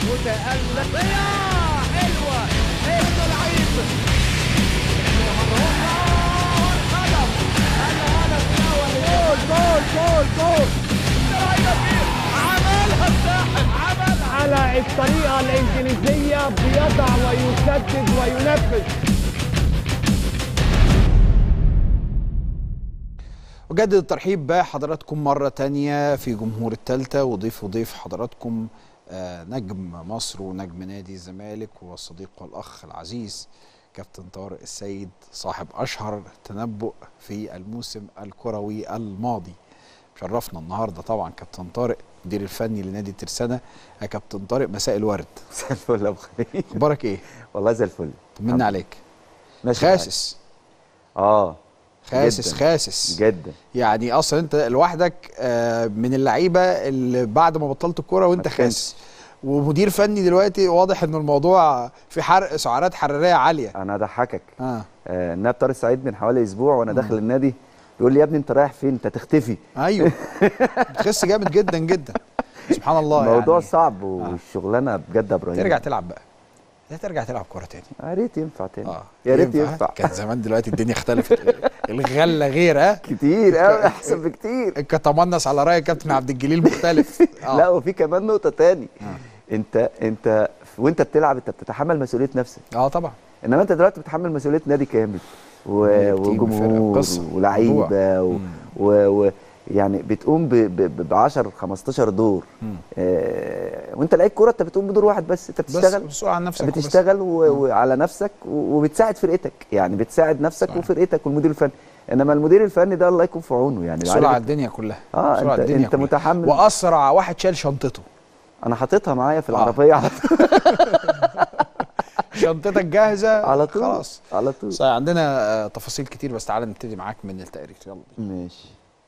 متألق يا حلوة حلوة لعيب جول جول جول جول عملها الساحر عملها على الطريقة الإنجليزية بيضع ويسدد وينفذ أجدد الترحيب بحضراتكم مرة تانية في جمهور التالتة وضيف وضيف حضراتكم آه، نجم مصر ونجم نادي الزمالك والصديق والأخ العزيز كابتن طارق السيد صاحب أشهر تنبؤ في الموسم الكروي الماضي شرفنا النهاردة طبعا كابتن طارق المدير الفني لنادي ترسانة يا كابتن طارق مساء الورد مساء الفل يا ابو خليل اخبارك ايه؟ والله زي الفل طمنا عليك ماشي الحال. خاسس اه خاسس جداً. خاسس جدا يعني اصلا انت لوحدك آه، من اللعيبه اللي بعد ما بطلت الكوره وانت ما خاسس ومدير فني دلوقتي واضح ان الموضوع في حرق سعرات حراريه عاليه انا اضحكك اه آه النائب طارق سعيد من حوالي اسبوع وانا داخل النادي يقول لي يا ابني انت رايح فين انت تختفي ايوه بتخس جامد جدا جدا سبحان الله الموضوع يعني صعب والشغلانه بجد يا ابراهيم ترجع تلعب بقى لا ترجع تلعب كوره تاني يا ريت ينفع تاني اه يا ريت ينفع كان زمان دلوقتي الدنيا اختلفت الغله غير ها كتير قوي احسن بكتير كتمنص على راي كابتن عبد الجليل مختلف آه. لا وفي كمان نقطه تاني انت انت وانت بتلعب انت بتتحمل مسؤوليه نفسك اه طبعا انما انت دلوقتي بتتحمل مسؤوليه نادي كامل و... تيم، فرقة، وجمهور قصة، ولعيبه و... مم. و... و... يعني بتقوم ب ب ب 10 15 دور مم. آه وانت لعيب كوره انت بتقوم بدور واحد بس انت بس بتشتغل مسؤول عن نفسك وبس. بتشتغل و... وعلى نفسك و... وبتساعد فرقتك يعني بتساعد نفسك صحيح. وفرقتك والمدير الفني انما المدير الفني ده الله يكون في عونه يعني مسؤول على عارف- الدنيا كلها اه مسؤول على انت الدنيا انت كلها. متحمل واسرع واحد شال شنطته انا حاططها معايا في آه. العربيه على طول شنطتك جاهزه على طول خلاص على طول صحيح عندنا آه، تفاصيل كتير بس تعالى نبتدي معاك من التقرير يلا بينا. ماشي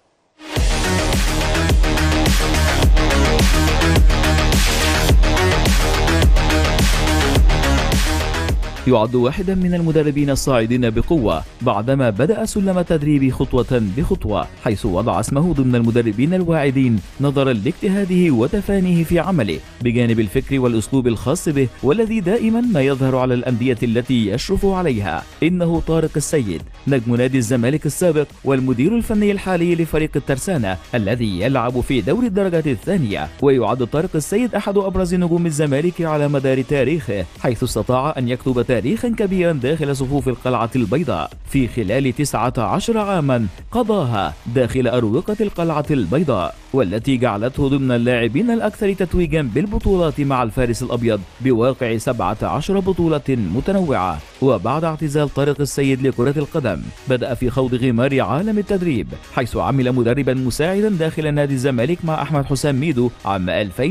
يعد واحدا من المدربين الصاعدين بقوة بعدما بدأ سلم التدريب خطوة بخطوة حيث وضع اسمه ضمن المدربين الواعدين نظرا لاجتهاده وتفانيه في عمله بجانب الفكر والأسلوب الخاص به والذي دائما ما يظهر على الأندية التي يشرف عليها إنه طارق السيد نجم نادي الزمالك السابق والمدير الفني الحالي لفريق الترسانة الذي يلعب في دوري الدرجة الثانية ويعد طارق السيد أحد أبرز نجوم الزمالك على مدار تاريخه حيث استطاع أن يكتب تاريخا كبيرا داخل صفوف القلعة البيضاء في خلال 19 عاما قضاها داخل أروقة القلعة البيضاء والتي جعلته ضمن اللاعبين الأكثر تتويجا بالبطولات مع الفارس الأبيض بواقع 17 بطولة متنوعة وبعد اعتزال طارق السيد لكرة القدم بدأ في خوض غمار عالم التدريب حيث عمل مدربا مساعدا داخل نادي الزمالك مع أحمد حسام ميدو عام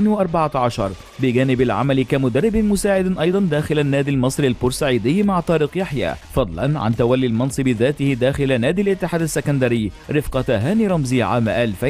2014 بجانب العمل كمدرب مساعد أيضا داخل النادي المصري البورسعيدي مع طارق يحيى فضلا عن تولي المنصب ذاته داخل نادي الاتحاد السكندري رفقة هاني رمزي عام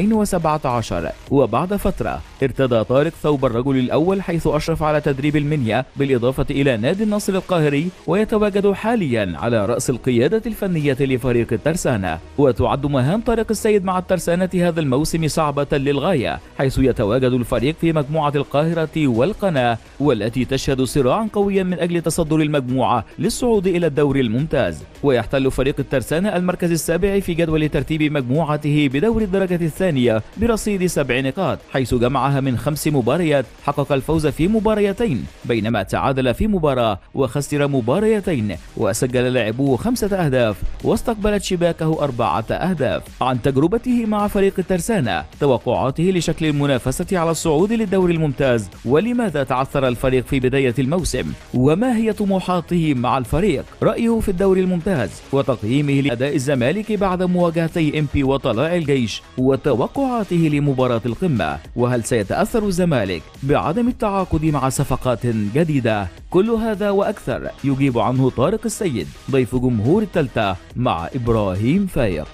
2017 وبعد فترة ارتدى طارق ثوب الرجل الأول حيث أشرف على تدريب المنيا بالإضافة إلى نادي النصر القاهري ويتواجد حاليا على رأس القيادة الفنية لفريق الترسانة وتعد مهام طارق السيد مع الترسانة هذا الموسم صعبة للغاية حيث يتواجد الفريق في مجموعة القاهرة والقناة والتي تشهد صراعا قويا من أجل تصدر المجموعة للصعود إلى الدوري الممتاز ويحتل فريق الترسانة المركز السابع في جدول ترتيب مجموعته بدور الدرجة الثانية برصيد سبع نقاط حيث جمعها من خمس مباريات حقق الفوز في مباريتين بينما تعادل في مباراة وخسر مباريتين وسجل لاعبوه خمسة أهداف واستقبلت شباكه أربعة أهداف عن تجربته مع فريق الترسانة توقعاته لشكل المنافسة على الصعود للدوري الممتاز ولماذا تعثر الفريق في بداية الموسم وما هي طموحاته مع الفريق رأيه في الدوري الممتاز وتقييمه لأداء الزمالك بعد مواجهتي ام بي وطلائع الجيش وتوقعاته لمباراة القمة وهل سيتأثر الزمالك بعدم التعاقد مع صفقات جديدة كل هذا وأكثر يجيب عنه طارق السيد ضيف جمهور التالتة مع إبراهيم فايق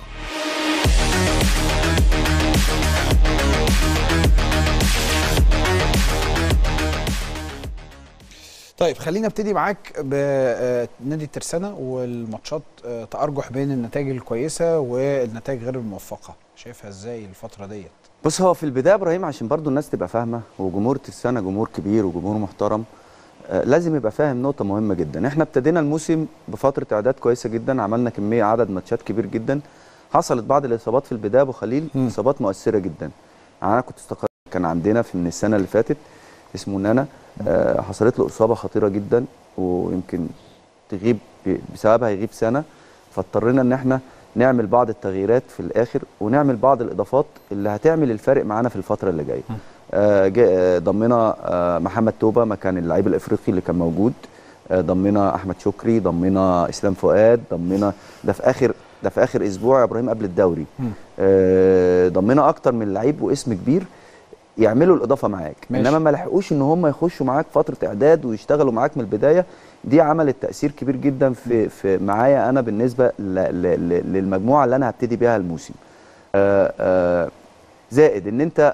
طيب خلينا ابتدي معاك بنادي الترسانة والماتشات آه، تأرجح بين النتائج الكويسة والنتائج غير الموفقة شايفها ازاي الفترة ديت بص هو في البدايه يا ابراهيم عشان برضو الناس تبقى فاهمه وجمهور السنه جمهور كبير وجمهور محترم آه، لازم يبقى فاهم نقطه مهمه جدا احنا ابتدينا الموسم بفتره اعداد كويسه جدا عملنا كميه عدد ماتشات كبير جدا حصلت بعض الاصابات في البدايه ابو خليل مم. اصابات مؤثره جدا يعني انا كنت استقر كان عندنا في من السنه اللي فاتت اسمه نانا آه، حصلت له اصابه خطيره جدا ويمكن تغيب بسببها يغيب سنه فاضطرينا ان احنا نعمل بعض التغييرات في الاخر ونعمل بعض الاضافات اللي هتعمل الفارق معانا في الفتره اللي جايه آه، جا- آه، ضمنا آه، محمد توبه مكان اللعيب الافريقي اللي كان موجود آه، ضمنا احمد شكري ضمنا اسلام فؤاد ضمنا ده في اخر ده في اخر اسبوع يا ابراهيم قبل الدوري آه، ضمنا اكتر من لعيب واسم كبير يعملوا الاضافه معاك ماشي. انما ما لحقوش ان هم يخشوا معاك فتره اعداد ويشتغلوا معاك من البدايه دي عملت تاثير كبير جدا في في معايا انا بالنسبه ل ل ل للمجموعه اللي انا هبتدي بيها الموسم آه، آه، زائد ان انت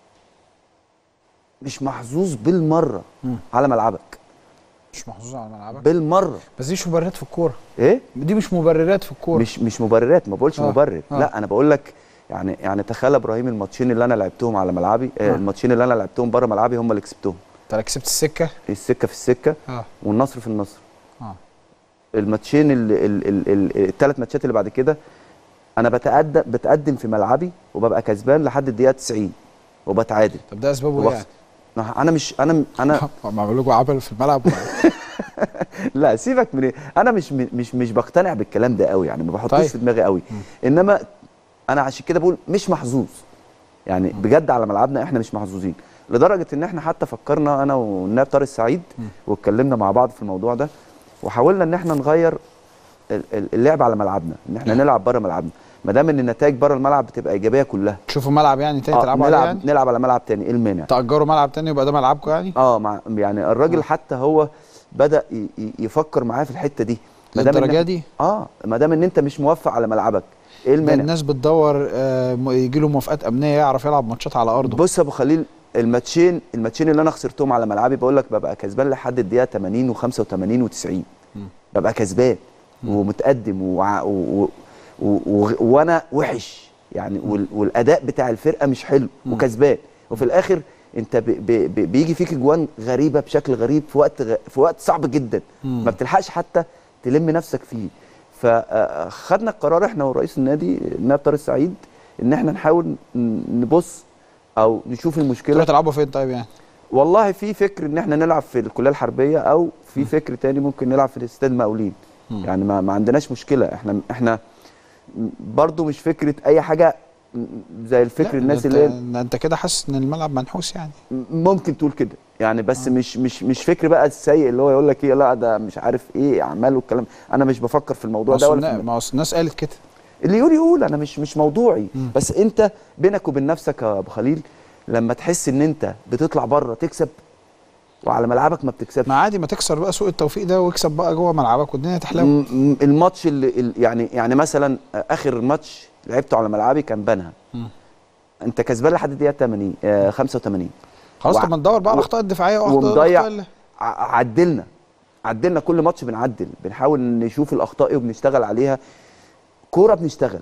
مش محظوظ بالمره مم. على ملعبك مش محظوظ على ملعبك بالمره بس دي مش مبررات في الكورة ايه دي مش مبررات في الكورة مش مش مبررات ما بقولش آه، مبرر آه. لا انا بقول لك يعني يعني تخيل يا ابراهيم الماتشين اللي انا لعبتهم على ملعبي آه. آه. الماتشين اللي انا لعبتهم بره ملعبي هم اللي كسبتهم انت لا كسبت السكة السكه في السكه اه والنصر في النصر اه الماتشين الثلاث ماتشات اللي بعد كده انا بتقدم بتقدم في ملعبي وببقى كسبان لحد الدقيقه 90 وبتعادل طب ده اسبابه ايه وبخسر. يعني؟ ما انا مش انا انا ما عملوا لكم عبل في الملعب لا سيبك من إيه. انا مش مش مش بقتنع بالكلام ده قوي يعني ما بحطوش طيب. في دماغي قوي انما انا عشان كده بقول مش محظوظ يعني بجد على ملعبنا احنا مش محظوظين لدرجه ان احنا حتى فكرنا انا والنائب طارق السعيد واتكلمنا مع بعض في الموضوع ده وحاولنا ان احنا نغير ال- ال- اللعب على ملعبنا ان احنا نلعب بره ملعبنا ما دام ان النتائج بره الملعب بتبقى ايجابيه كلها تشوفوا ملعب يعني تاني آه، تلعبوا عليه نلعب يعني نلعب على ملعب تاني ايه المانع تأجروا ملعب تاني يبقى ده ملعبكم يعني اه مع يعني الراجل حتى هو بدا ي- ي- يفكر معايا في الحته دي ما دام إن للدرجة إحنا- دي اه ما دام ان انت مش موفق على ملعبك ايه ده المانع الناس بتدور آه يجي له موافقات امنيه يعرف يلعب ماتشات على ارضه بص يا ابو خليل الماتشين الماتشين اللي انا خسرتهم على ملعبي بقول لك ببقى كسبان لحد الدقيقه 80 و85 و90 ببقى كسبان ومتقدم وع- و... و... و... و... وانا وحش يعني وال... والاداء بتاع الفرقه مش حلو وكسبان وفي الاخر انت ب... ب... ب... بيجي فيك اجوان غريبه بشكل غريب في وقت غ... في وقت صعب جدا ما بتلحقش حتى تلم نفسك فيه فخدنا القرار احنا ورئيس النادي النائب طارق السعيد ان احنا نحاول ن- نبص او نشوف المشكله تروحوا تلعبوا فين طيب يعني والله في فكر ان احنا نلعب في الكليه الحربيه او في فكر تاني ممكن نلعب في الاستاد مقاولين يعني ما, ما عندناش مشكله احنا احنا برضو مش فكره اي حاجه زي الفكر لا، الناس ده اللي انت, هي ده انت كده حاسس ان الملعب منحوس يعني ممكن تقول كده يعني بس مش مش مش فكر بقى السيء اللي هو يقول لك ايه لا ده مش عارف ايه اعمال والكلام انا مش بفكر في الموضوع ما ده أصل ولا في النا- ما أصل الناس قالت كده اللي يقول يقول انا مش مش موضوعي بس انت بينك وبين نفسك يا ابو خليل لما تحس ان انت بتطلع بره تكسب وعلى ملعبك ما بتكسبش ما عادي ما تكسر بقى سوق التوفيق ده واكسب بقى جوه ملعبك والدنيا تحلو م- م- الماتش اللي ال- يعني يعني مثلا اخر ماتش لعبته على ملعبي كان بنها انت كسبان لحد الدقيقه 80 آه 85 خلاص وع- طب ما ندور بقى على و- الاخطاء الدفاعيه واخطاء ومضيع الأخطاء اللي- ع- عدلنا عدلنا كل ماتش بنعدل بنحاول نشوف الاخطاء ايه وبنشتغل عليها كوره بنشتغل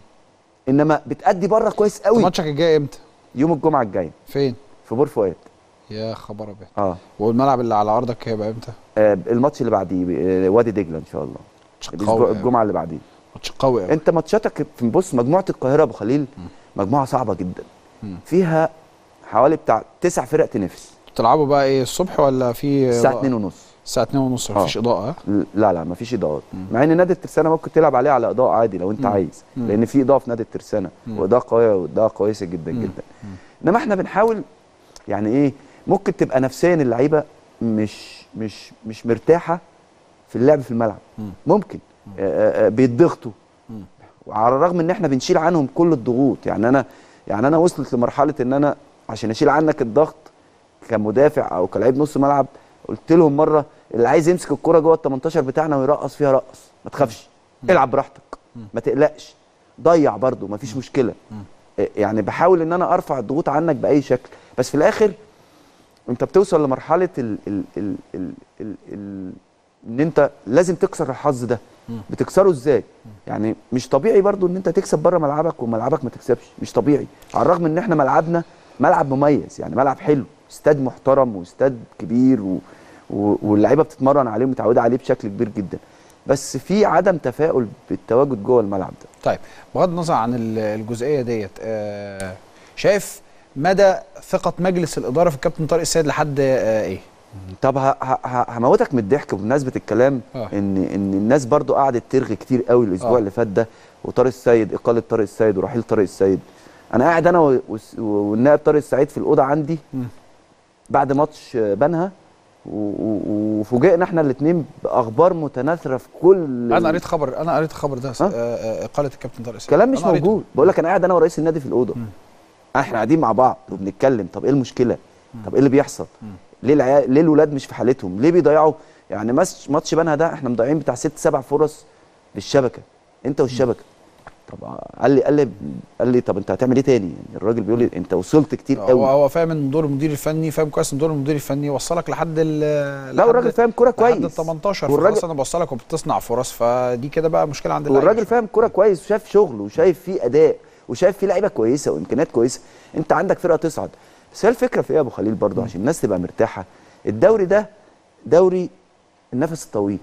انما بتأدي بره كويس طب قوي ماتشك الجاي امتى يوم الجمعه الجايه فين في بور فؤاد يا خبر ابيض اه والملعب اللي على ارضك هيبقى امتى آه، الماتش اللي بعديه آه، وادي دجله ان شاء الله ماتش الاسبوع قوي الجمعه اللي بعديه ماتش قوي قوي انت ماتشاتك في بص مجموعه القاهره ابو خليل مجموعه صعبه جدا فيها حوالي بتاع تسع فرق تنافس بتلعبوا بقى ايه الصبح ولا في الساعه إضاءة؟ 2 ونص الساعه 2 ونص مفيش آه. اضاءه ها؟ لا لا مفيش اضاءات مع ان نادي الترسانه ممكن تلعب عليه على اضاءه عادي لو انت عايز لان في اضاءه في نادي الترسانه واضاءه قويه واضاءه كويسه جدا جدا انما احنا بنحاول يعني ايه ممكن تبقى نفسيا اللعيبه مش مش مش مرتاحه في اللعب في الملعب ممكن آه، آه، بيتضغطوا وعلى الرغم ان احنا بنشيل عنهم كل الضغوط يعني انا يعني انا وصلت لمرحله ان انا عشان اشيل عنك الضغط كمدافع او كلاعب نص ملعب قلت لهم مره اللي عايز يمسك الكرة جوه ال 18 بتاعنا ويرقص فيها رقص ما تخافش العب براحتك ما تقلقش ضيع برضو ما فيش مشكله إيه، يعني بحاول ان انا ارفع الضغوط عنك باي شكل بس في الاخر انت بتوصل لمرحله ال ال ال ال ال ال ان انت لازم تكسر الحظ ده بتكسره ازاي يعني مش طبيعي برضو ان انت تكسب بره ملعبك وملعبك ما تكسبش مش طبيعي على الرغم ان احنا ملعبنا ملعب مميز يعني ملعب حلو استاد محترم واستاد كبير و... و... واللعيبه بتتمرن عليه ومتعوده عليه بشكل كبير جدا بس في عدم تفاؤل بالتواجد جوه الملعب ده طيب بغض النظر عن ال- الجزئيه ديت آه، شايف مدى ثقه مجلس الاداره في الكابتن طارق السيد لحد آه، ايه طب ه- ه- ه- هموتك من الضحك بمناسبه الكلام آه. ان ان الناس برضو قعدت ترغي كتير قوي الاسبوع آه. اللي فات ده وطارق السيد اقاله طارق السيد ورحيل طارق السيد انا قاعد انا و- وس- والنائب طارق السعيد في الاوضه عندي مم. بعد ماتش بنها و- و- وفوجئنا احنا الاثنين باخبار متناثره في كل انا قريت خبر انا قريت الخبر ده آه. آه، آه، اقاله الكابتن طارق السيد كلام مش أنا قريته. موجود بقول لك انا قاعد انا ورئيس النادي في الاوضه احنا قاعدين مع بعض وبنتكلم طب ايه المشكله طب ايه اللي بيحصل ليه العيال ليه الولاد مش في حالتهم ليه بيضيعوا يعني ماتش ماتش بنها ده احنا مضيعين بتاع ست سبع فرص بالشبكه انت والشبكه طب قال لي قال لي قال لي طب انت هتعمل ايه تاني يعني الراجل بيقول لي انت وصلت كتير هو قوي هو فاهم ان دور المدير الفني فاهم كويس ان دور المدير الفني يوصلك لحد ال لا لحد- والراجل فاهم كوره لحد كويس ال 18 والراجل خلاص انا بوصلك وبتصنع فرص فدي كده بقى مشكله عند اللعيبة والراجل شوية. فاهم كوره كويس وشايف شغل وشايف فيه اداء وشايف فيه لعيبه كويسه وامكانيات كويسه انت عندك فرقه تصعد بس هي الفكره في ايه يا ابو خليل برضه عشان الناس تبقى مرتاحه الدوري ده دوري النفس الطويل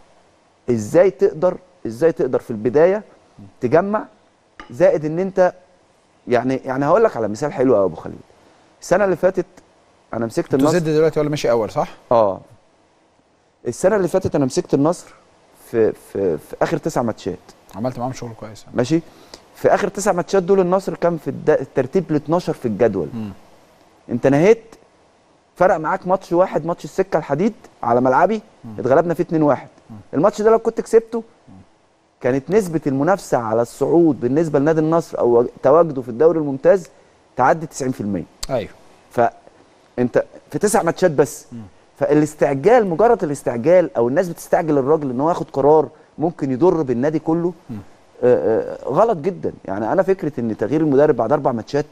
ازاي تقدر ازاي تقدر في البدايه تجمع زائد ان انت يعني يعني هقول لك على مثال حلو قوي يا ابو خليل السنه اللي فاتت انا مسكت انتوا النصر زد دلوقتي ولا ماشي اول صح؟ اه السنه اللي فاتت انا مسكت النصر في في في اخر تسع ماتشات عملت معاهم شغل كويس يعني. ماشي في اخر تسع ماتشات دول النصر كان في الد- الترتيب ال 12 في الجدول مم. انت نهيت فرق معاك ماتش واحد ماتش السكه الحديد على ملعبي اتغلبنا فيه 2 1 الماتش ده لو كنت كسبته كانت نسبه المنافسه على الصعود بالنسبه لنادي النصر او تواجده في الدوري الممتاز تعدي 90% ايوه فانت في تسع ماتشات بس فالاستعجال مجرد الاستعجال او الناس بتستعجل الراجل ان هو ياخد قرار ممكن يضر بالنادي كله آه، آه، غلط جدا يعني انا فكره ان تغيير المدرب بعد اربع ماتشات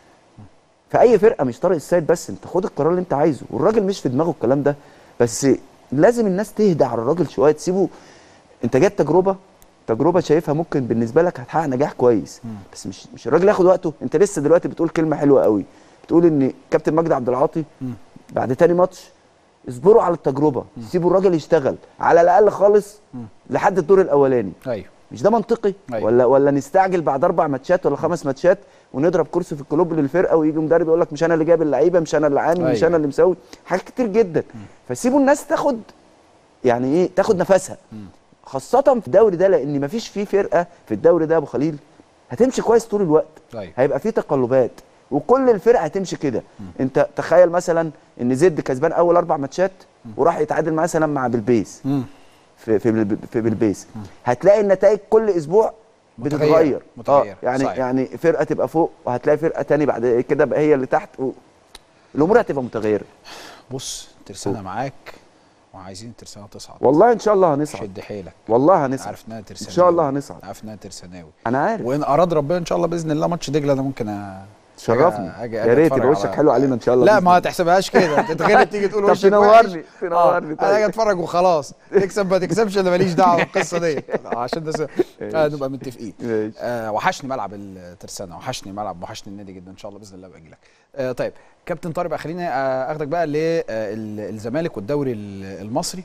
في اي فرقه مش طارق السيد بس انت خد القرار اللي انت عايزه والراجل مش في دماغه الكلام ده بس لازم الناس تهدى على الراجل شويه تسيبه انت جات تجربه تجربه شايفها ممكن بالنسبه لك هتحقق نجاح كويس بس مش مش الراجل ياخد وقته انت لسه دلوقتي بتقول كلمه حلوه قوي بتقول ان كابتن مجدي عبد العاطي بعد تاني ماتش اصبروا على التجربه سيبوا الراجل يشتغل على الاقل خالص لحد الدور الاولاني ايوه مش ده منطقي أيوة. ولا ولا نستعجل بعد اربع ماتشات ولا خمس ماتشات ونضرب كرسي في الكلوب للفرقه ويجي مدرب يقول لك مش انا اللي جايب اللعيبه مش انا اللي عامل مش أيوة. انا اللي مسوي حاجات كتير جدا فسيبوا الناس تاخد يعني ايه تاخد نفسها خاصه في الدوري ده لان مفيش فيه فرقه في الدوري ده يا ابو خليل هتمشي كويس طول الوقت أيوة. هيبقى فيه تقلبات وكل الفرق هتمشي كده انت تخيل مثلا ان زد كسبان اول اربع ماتشات وراح يتعادل مثلا مع بلبيس مم. في في بال- في بلبيس هتلاقي النتائج كل اسبوع متغيرة. بتتغير متغيرة. اه يعني صحيح. يعني فرقه تبقى فوق وهتلاقي فرقه تاني بعد كده بقى هي اللي تحت و... الامور هتبقى متغيره بص ترسانة معاك وعايزين ترسانة تصعد والله ان شاء الله هنصعد شد حيلك والله هنصعد عارف انها ترسانة ان شاء الله هنصعد عارف انها ترساناوي انا عارف وان اراد ربنا ان شاء الله باذن الله ماتش دجله ده ممكن أ... شرفني أجي- أجي يا ريت أتفرج يبقى على- وشك حلو علينا ان شاء الله لا بإذن ما الله. تحسبهاش كده انت غير تيجي تقول طب وشك تنورني، وحش. تنورني آه، طيب. انا اجي اتفرج وخلاص تكسب ما تكسبش انا ماليش دعوه بالقصه دي عشان ده س... آه نبقى متفقين ماشي. آه وحشني ملعب الترسانه وحشني ملعب وحشني النادي جدا ان شاء الله باذن الله باجي لك آه طيب كابتن طارق بقى خليني آه اخدك بقى للزمالك والدوري ال- المصري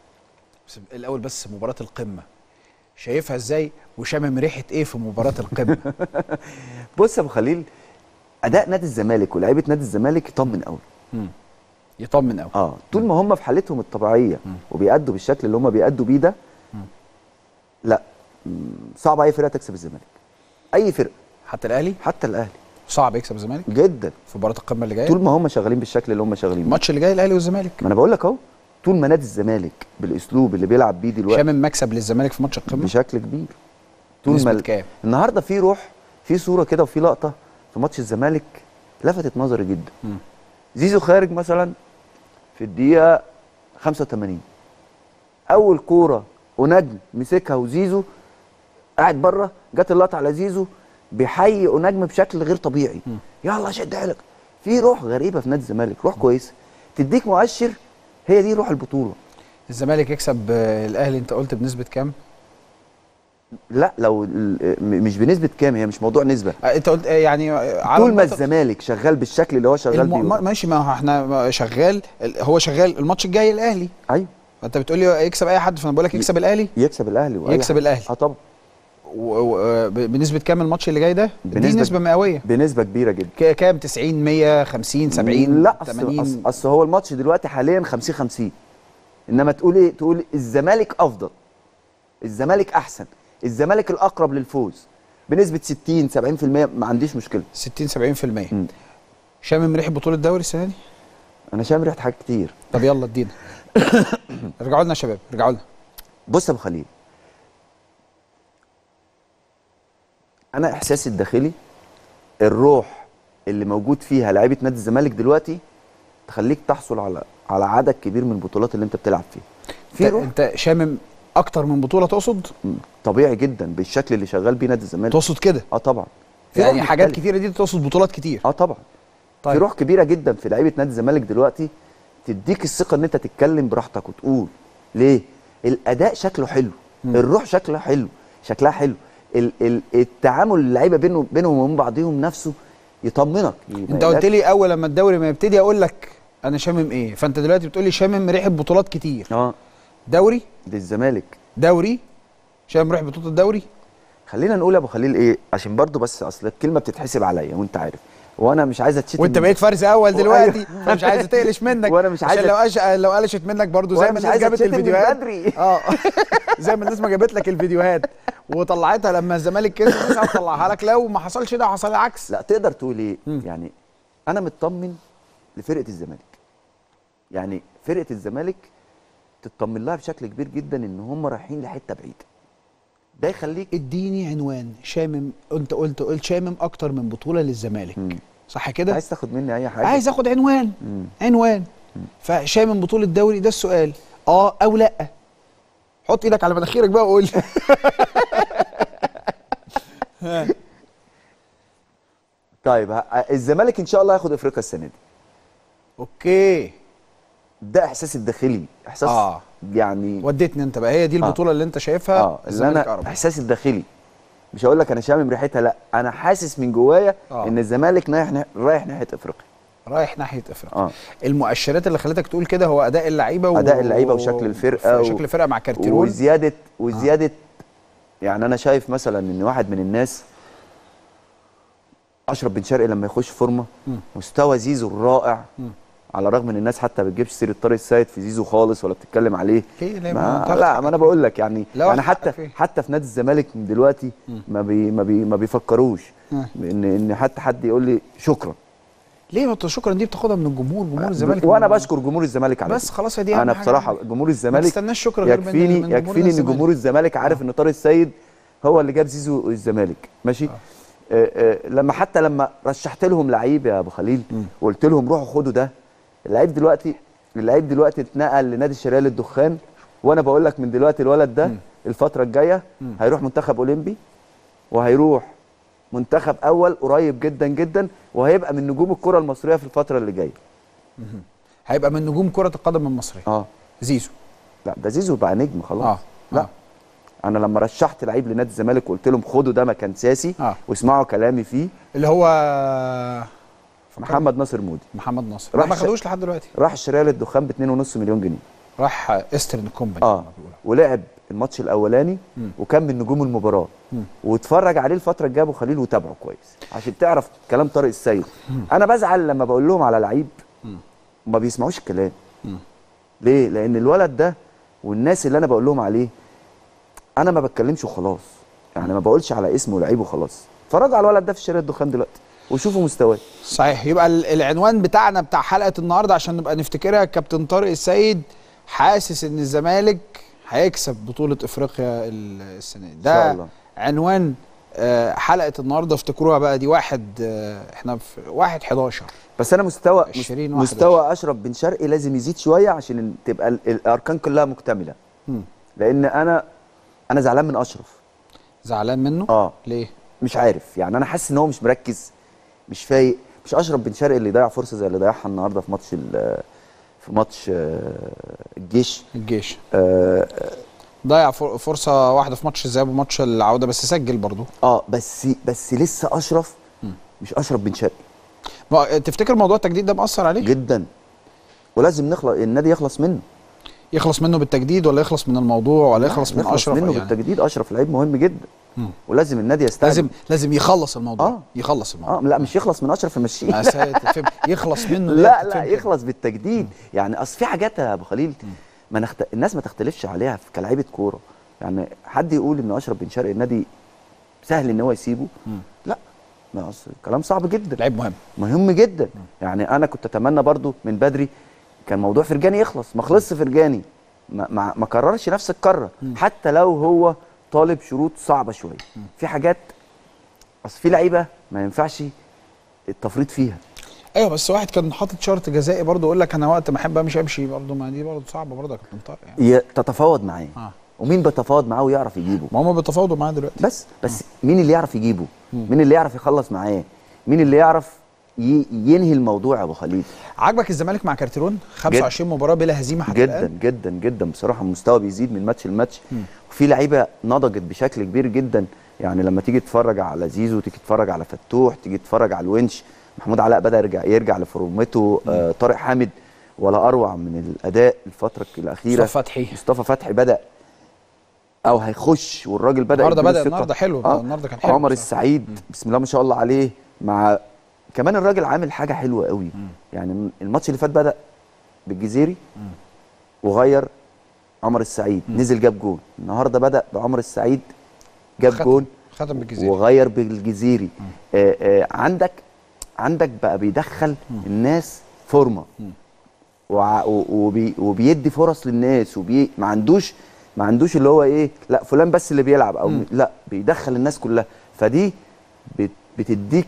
بس الاول بس مباراه القمه شايفها ازاي وشامم ريحه ايه في مباراه القمه بص يا ابو خليل اداء نادي الزمالك ولاعيبه نادي الزمالك يطمن قوي يطمن قوي اه طول ما هم في حالتهم الطبيعيه وبيأدوا بالشكل اللي هم بيأدوا بيه ده لا مم، صعب اي فرقه تكسب الزمالك اي فرقه حتى الاهلي حتى الاهلي صعب يكسب الزمالك جدا في مباراه القمه اللي جايه طول ما هم شغالين بالشكل اللي هم شغالين بيه الماتش اللي جاي الاهلي والزمالك ما انا بقول لك اهو طول ما نادي الزمالك بالاسلوب اللي بيلعب بيه دلوقتي شامم مكسب للزمالك في ماتش القمه بشكل كبير طول نسبة ما كام؟ النهارده في روح في صوره كده وفي لقطه في ماتش الزمالك لفتت نظري جدا مم. زيزو خارج مثلا في الدقيقه 85 اول كوره ونجم مسكها وزيزو قاعد بره جت اللقطه على زيزو بيحيي ونجم بشكل غير طبيعي يلا شد حيلك في روح غريبه في نادي الزمالك روح كويسه تديك مؤشر هي دي روح البطوله الزمالك يكسب آه، الاهلي انت قلت بنسبه كام لا لو ال- م- مش بنسبه كام هي مش موضوع نسبه آه، انت قلت آه، يعني آه، على طول ما المنطق- الزمالك شغال بالشكل اللي هو شغال الم... ما- بيه ماشي ما هو احنا شغال ال- هو شغال الماتش الجاي الاهلي ايوه فانت بتقول لي يكسب اي حد فانا بقول لك يكسب الاهلي يكسب الاهلي وأي يكسب حاجة. الأهلي. اه طبعا و... و... آه، ب- بنسبه كام الماتش اللي جاي ده دي بنسبة- نسبه مئويه بنسبه كبيره جدا ك- كام 90 100 50 70 لا اصل 80 أصل, اصل هو الماتش دلوقتي حاليا 50 50 انما تقول ايه تقول الزمالك افضل الزمالك احسن الزمالك الاقرب للفوز بنسبه 60 70% ما عنديش مشكله 60 70% مم. شامم ريحه بطوله الدوري السنه دي انا شامم ريحه حاجات كتير طب يلا ادينا رجعوا لنا يا شباب رجعوا لنا بص يا ابو خليل انا احساسي الداخلي الروح اللي موجود فيها لعيبه نادي الزمالك دلوقتي تخليك تحصل على على عدد كبير من البطولات اللي انت بتلعب فيها في انت, روح انت شامم اكتر من بطوله تقصد مم. طبيعي جدا بالشكل اللي شغال بيه نادي الزمالك تقصد كده اه طبعا في يعني روح حاجات مختلفة. كتيره دي تقصد بطولات كتير اه طبعا طيب. في روح كبيره جدا في لعيبه نادي الزمالك دلوقتي تديك الثقه ان انت تتكلم براحتك وتقول ليه الاداء شكله حلو مم. الروح شكله حلو شكلها حلو ال ال التعامل اللعيبه بينهم بينهم وبين بعضهم نفسه يطمنك انت قلت لي اول لما الدوري ما يبتدي اقول لك انا شامم ايه فانت دلوقتي بتقول لي شامم ريحه بطولات كتير اه دوري دي الزمالك دوري شامم ريحه بطوله الدوري خلينا نقول يا ابو خليل ايه عشان برضو بس اصل الكلمه بتتحسب عليا وانت عارف وانا مش عايز اتشتم وانت من- بقيت فارس اول و- دلوقتي أيوه. فمش عايز تقلش منك وأنا مش عايز عشان لو أت- أش... لو قلشت منك برضو زي وأنا ما مش الناس عايز جابت أتشتم من الفيديوهات بدري. اه زي ما الناس ما جابت لك الفيديوهات وطلعتها لما الزمالك كسب الناس هتطلعها لك لو ما حصلش ده حصل العكس لا تقدر تقول ايه مم. يعني انا مطمن لفرقه الزمالك يعني فرقه الزمالك تطمن لها بشكل كبير جدا ان هم رايحين لحته بعيده ده يخليك اديني عنوان شامم انت قلت قلت شامم اكتر من بطوله للزمالك مم. صح كده عايز تاخد مني اي حاجه عايز اخد عنوان مم. عنوان فشامم بطوله الدوري ده السؤال اه او لا حط ايدك على مناخيرك بقى وقول لي طيب ه- الزمالك ان شاء الله هياخد افريقيا السنه دي اوكي ده احساسي الداخلي احساس آه. يعني وديتني انت بقى هي دي البطوله اللي انت شايفها اه اللي الزمالك انا أقرب. احساسي الداخلي مش هقول لك انا شامم ريحتها لا انا حاسس من جوايا آه. ان الزمالك رايح رايح ناحيه افريقيا رايح ناحيه افريقيا اه المؤشرات اللي خلتك تقول كده هو اداء اللعيبه و... اداء اللعيبه وشكل الفرقه و- شكل الفرقه مع كارتيرون وزياده وزياده يعني انا شايف مثلا ان واحد من الناس اشرف بن شرقي لما يخش فورمه مم. مستوى زيزو الرائع مم. على الرغم ان الناس حتى ما بتجيبش سيره طارق السيد في زيزو خالص ولا بتتكلم عليه ليه؟ ليه؟ ما ما أنت لا ما انا بقول لك يعني لا انا حتى حقك فيه. حتى في نادي الزمالك من دلوقتي ما بي ما بي ما بيفكروش مم. ان ان حتى حد يقول لي شكرا ليه ما انت شكرا دي بتاخدها من الجمهور جمهور الزمالك وانا ما- بشكر جمهور الزمالك على بس كده. خلاص هي دي أهم انا حاجة بصراحه عندك. جمهور ما الزمالك تستناش شكر غير من- يكفيني من جمهور يكفيني ان الزمالك. جمهور الزمالك عارف ان طارق السيد هو اللي جاب زيزو الزمالك ماشي آه. آه لما حتى لما رشحت لهم لعيب يا ابو خليل وقلت لهم روحوا خدوا ده اللعيب دلوقتي اللعيب دلوقتي اتنقل لنادي الشرقيه للدخان وانا بقول لك من دلوقتي الولد ده الفتره الجايه هيروح منتخب اولمبي وهيروح منتخب اول قريب جدا جدا وهيبقى من نجوم الكره المصريه في الفتره اللي جايه هيبقى من نجوم كره القدم المصريه اه زيزو لا ده زيزو بقى نجم خلاص اه لا آه. انا لما رشحت لعيب لنادي الزمالك وقلت لهم خدوا ده مكان ساسي آه. واسمعوا كلامي فيه اللي هو محمد ناصر مودي محمد ناصر راح لا ما ش- خدوش لحد دلوقتي راح الشرقيه للدخان ب 2.5 مليون جنيه راح استرن كومباني اه زي ما بيقولوا. ولعب الماتش الاولاني وكان من نجوم المباراه واتفرج عليه الفتره الجايه ابو خليل وتابعه كويس عشان تعرف كلام طارق السيد انا بزعل لما بقول لهم على لعيب ما بيسمعوش الكلام ليه لان الولد ده والناس اللي انا بقول لهم عليه انا ما بتكلمش وخلاص يعني ما بقولش على اسمه لعيب وخلاص اتفرجوا على الولد ده في شارع الدخان دلوقتي وشوفوا مستواه صحيح يبقى ال- العنوان بتاعنا بتاع حلقه النهارده عشان نبقى نفتكرها كابتن طارق السيد حاسس ان الزمالك هيكسب بطوله افريقيا ال- السنه دي شاء ده الله. عنوان آه، حلقه النهارده افتكروها بقى دي واحد آه، احنا في واحد 11 بس انا مستوى 20 مس- واحد مستوى اشرف بن شرقي لازم يزيد شويه عشان تبقى ال- الاركان كلها مكتمله لان انا انا زعلان من اشرف زعلان منه اه ليه مش عارف يعني انا حاسس ان هو مش مركز مش فايق مش اشرف بن شرقي اللي ضيع فرصه زي اللي ضيعها النهارده في ماتش ال- في ماتش آه، الجيش الجيش اه ضيع فر- فرصه واحده في ماتش الذهاب وماتش العوده بس سجل برضه آه، بس بس لسه اشرف مش اشرف بن شرقي ما- تفتكر موضوع التجديد ده مأثر عليه جدا ولازم نخلص النادي يخلص منه يخلص منه بالتجديد ولا يخلص من الموضوع ولا يخلص من يخلص اشرف منه يعني بالتجديد اشرف لعيب مهم جدا ولازم النادي يستعد لازم لازم يخلص الموضوع آه. يخلص الموضوع اه لا مش يخلص من اشرف يمشيه يا ساتر، فهم. يخلص منه ده لا تتفهم لا كده. يخلص بالتجديد يعني اصل في حاجات يا ابو خليل ما نخت... الناس ما تختلفش عليها في- كلاعيبه كوره يعني حد يقول ان اشرف بن شرقي النادي سهل ان هو يسيبه لا ما أصل كلام صعب جدا لعيب مهم مهم جدا يعني انا كنت اتمنى برضو من بدري كان موضوع فرجاني يخلص ما خلصش فرجاني ما ما, ما كررش نفس الكره حتى لو هو طالب شروط صعبه شويه في حاجات اصل في لعيبه ما ينفعش التفريط فيها ايوه بس واحد كان حاطط شرط جزائي برضه يقول لك انا وقت ما احب امشي امشي برضه ما دي برضه صعبه برضه يا كابتن طارق يعني ي- تتفاوض معاه آه. ومين بيتفاوض معاه ويعرف يجيبه ما هم بيتفاوضوا معاه دلوقتي بس بس مين اللي يعرف يجيبه مين اللي يعرف يخلص معاه مين اللي يعرف ي- ينهي الموضوع يا ابو خليل عجبك الزمالك مع كارتيرون 25 مباراه بلا هزيمه حتى جدا الآن؟ جدا جدا بصراحه المستوى بيزيد من ماتش لماتش وفي لعيبه نضجت بشكل كبير جدا يعني لما تيجي تتفرج على زيزو تيجي تتفرج على فتوح تيجي تتفرج على الونش محمود علاء بدا يرجع يرجع لفورمته آه طارق حامد ولا اروع من الاداء الفتره الاخيره مصطفى فتحي. مصطفى فتحي بدا او هيخش والراجل بدا النهارده يديله بدأ الثقة. النهارده حلو آه. النهارده كان حلو عمر بصراحة. السعيد بسم الله ما شاء الله عليه مع كمان الراجل عامل حاجه حلوه قوي يعني الماتش اللي فات بدا بالجزيري وغير عمر السعيد نزل جاب جون النهارده بدا بعمر السعيد جاب ختم- جون ختم بالجزيري وغير بالجزيري آه آه عندك عندك بقى بيدخل الناس فورمه وع- و- وبي وبيدي فرص للناس وبي ما عندوش ما عندوش اللي هو ايه لا فلان بس اللي بيلعب او لا بيدخل الناس كلها فدي بت بتديك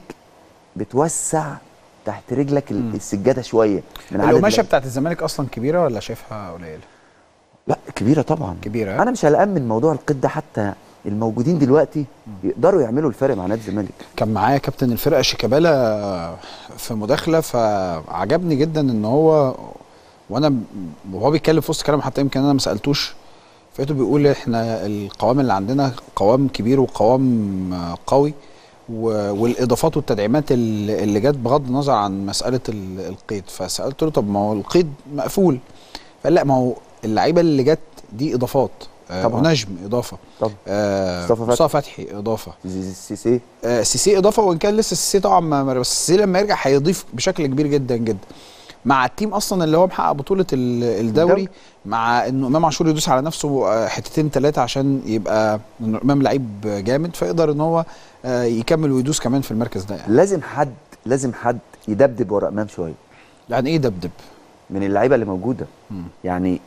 بتوسع تحت رجلك ال- السجاده شويه من عدد القماشه لعيبة. بتاعت الزمالك اصلا كبيره ولا شايفها قليله؟ لا كبيره طبعا كبيرة. انا مش قلقان من موضوع القيد ده حتى الموجودين دلوقتي يقدروا يعملوا الفرق مع نادي الزمالك كان معايا كابتن الفرقه شيكابالا في مداخله فعجبني جدا ان هو وانا م- وهو بيتكلم في وسط كلام حتى يمكن انا ما سالتوش فلقيته بيقول احنا القوام اللي عندنا قوام كبير وقوام آه، قوي و- والاضافات والتدعيمات اللي اللي جت بغض النظر عن مساله ال- القيد فسالت له طب ما هو القيد مقفول فقال لا ما هو اللعيبه اللي جت دي اضافات آه، طبعاً. ونجم اضافه طبعا آه، مصطفى فتحي. مصطفى فتحي اضافه زي زي السيسي آه، سيسي اضافه وان كان لسه سيسي طبعا ما ما- بس سيسي لما يرجع هيضيف بشكل كبير جدا جدا مع التيم اصلا اللي هو محقق بطوله ال- الدوري الدوري. مع انه امام عاشور يدوس على نفسه آه، حتتين ثلاثه عشان يبقى إنه امام لعيب جامد فيقدر ان هو آه، يكمل ويدوس كمان في المركز ده يعني, لازم حد لازم حد يدبدب ورا امام شويه يعني ايه دبدب من اللعيبه اللي موجوده يعني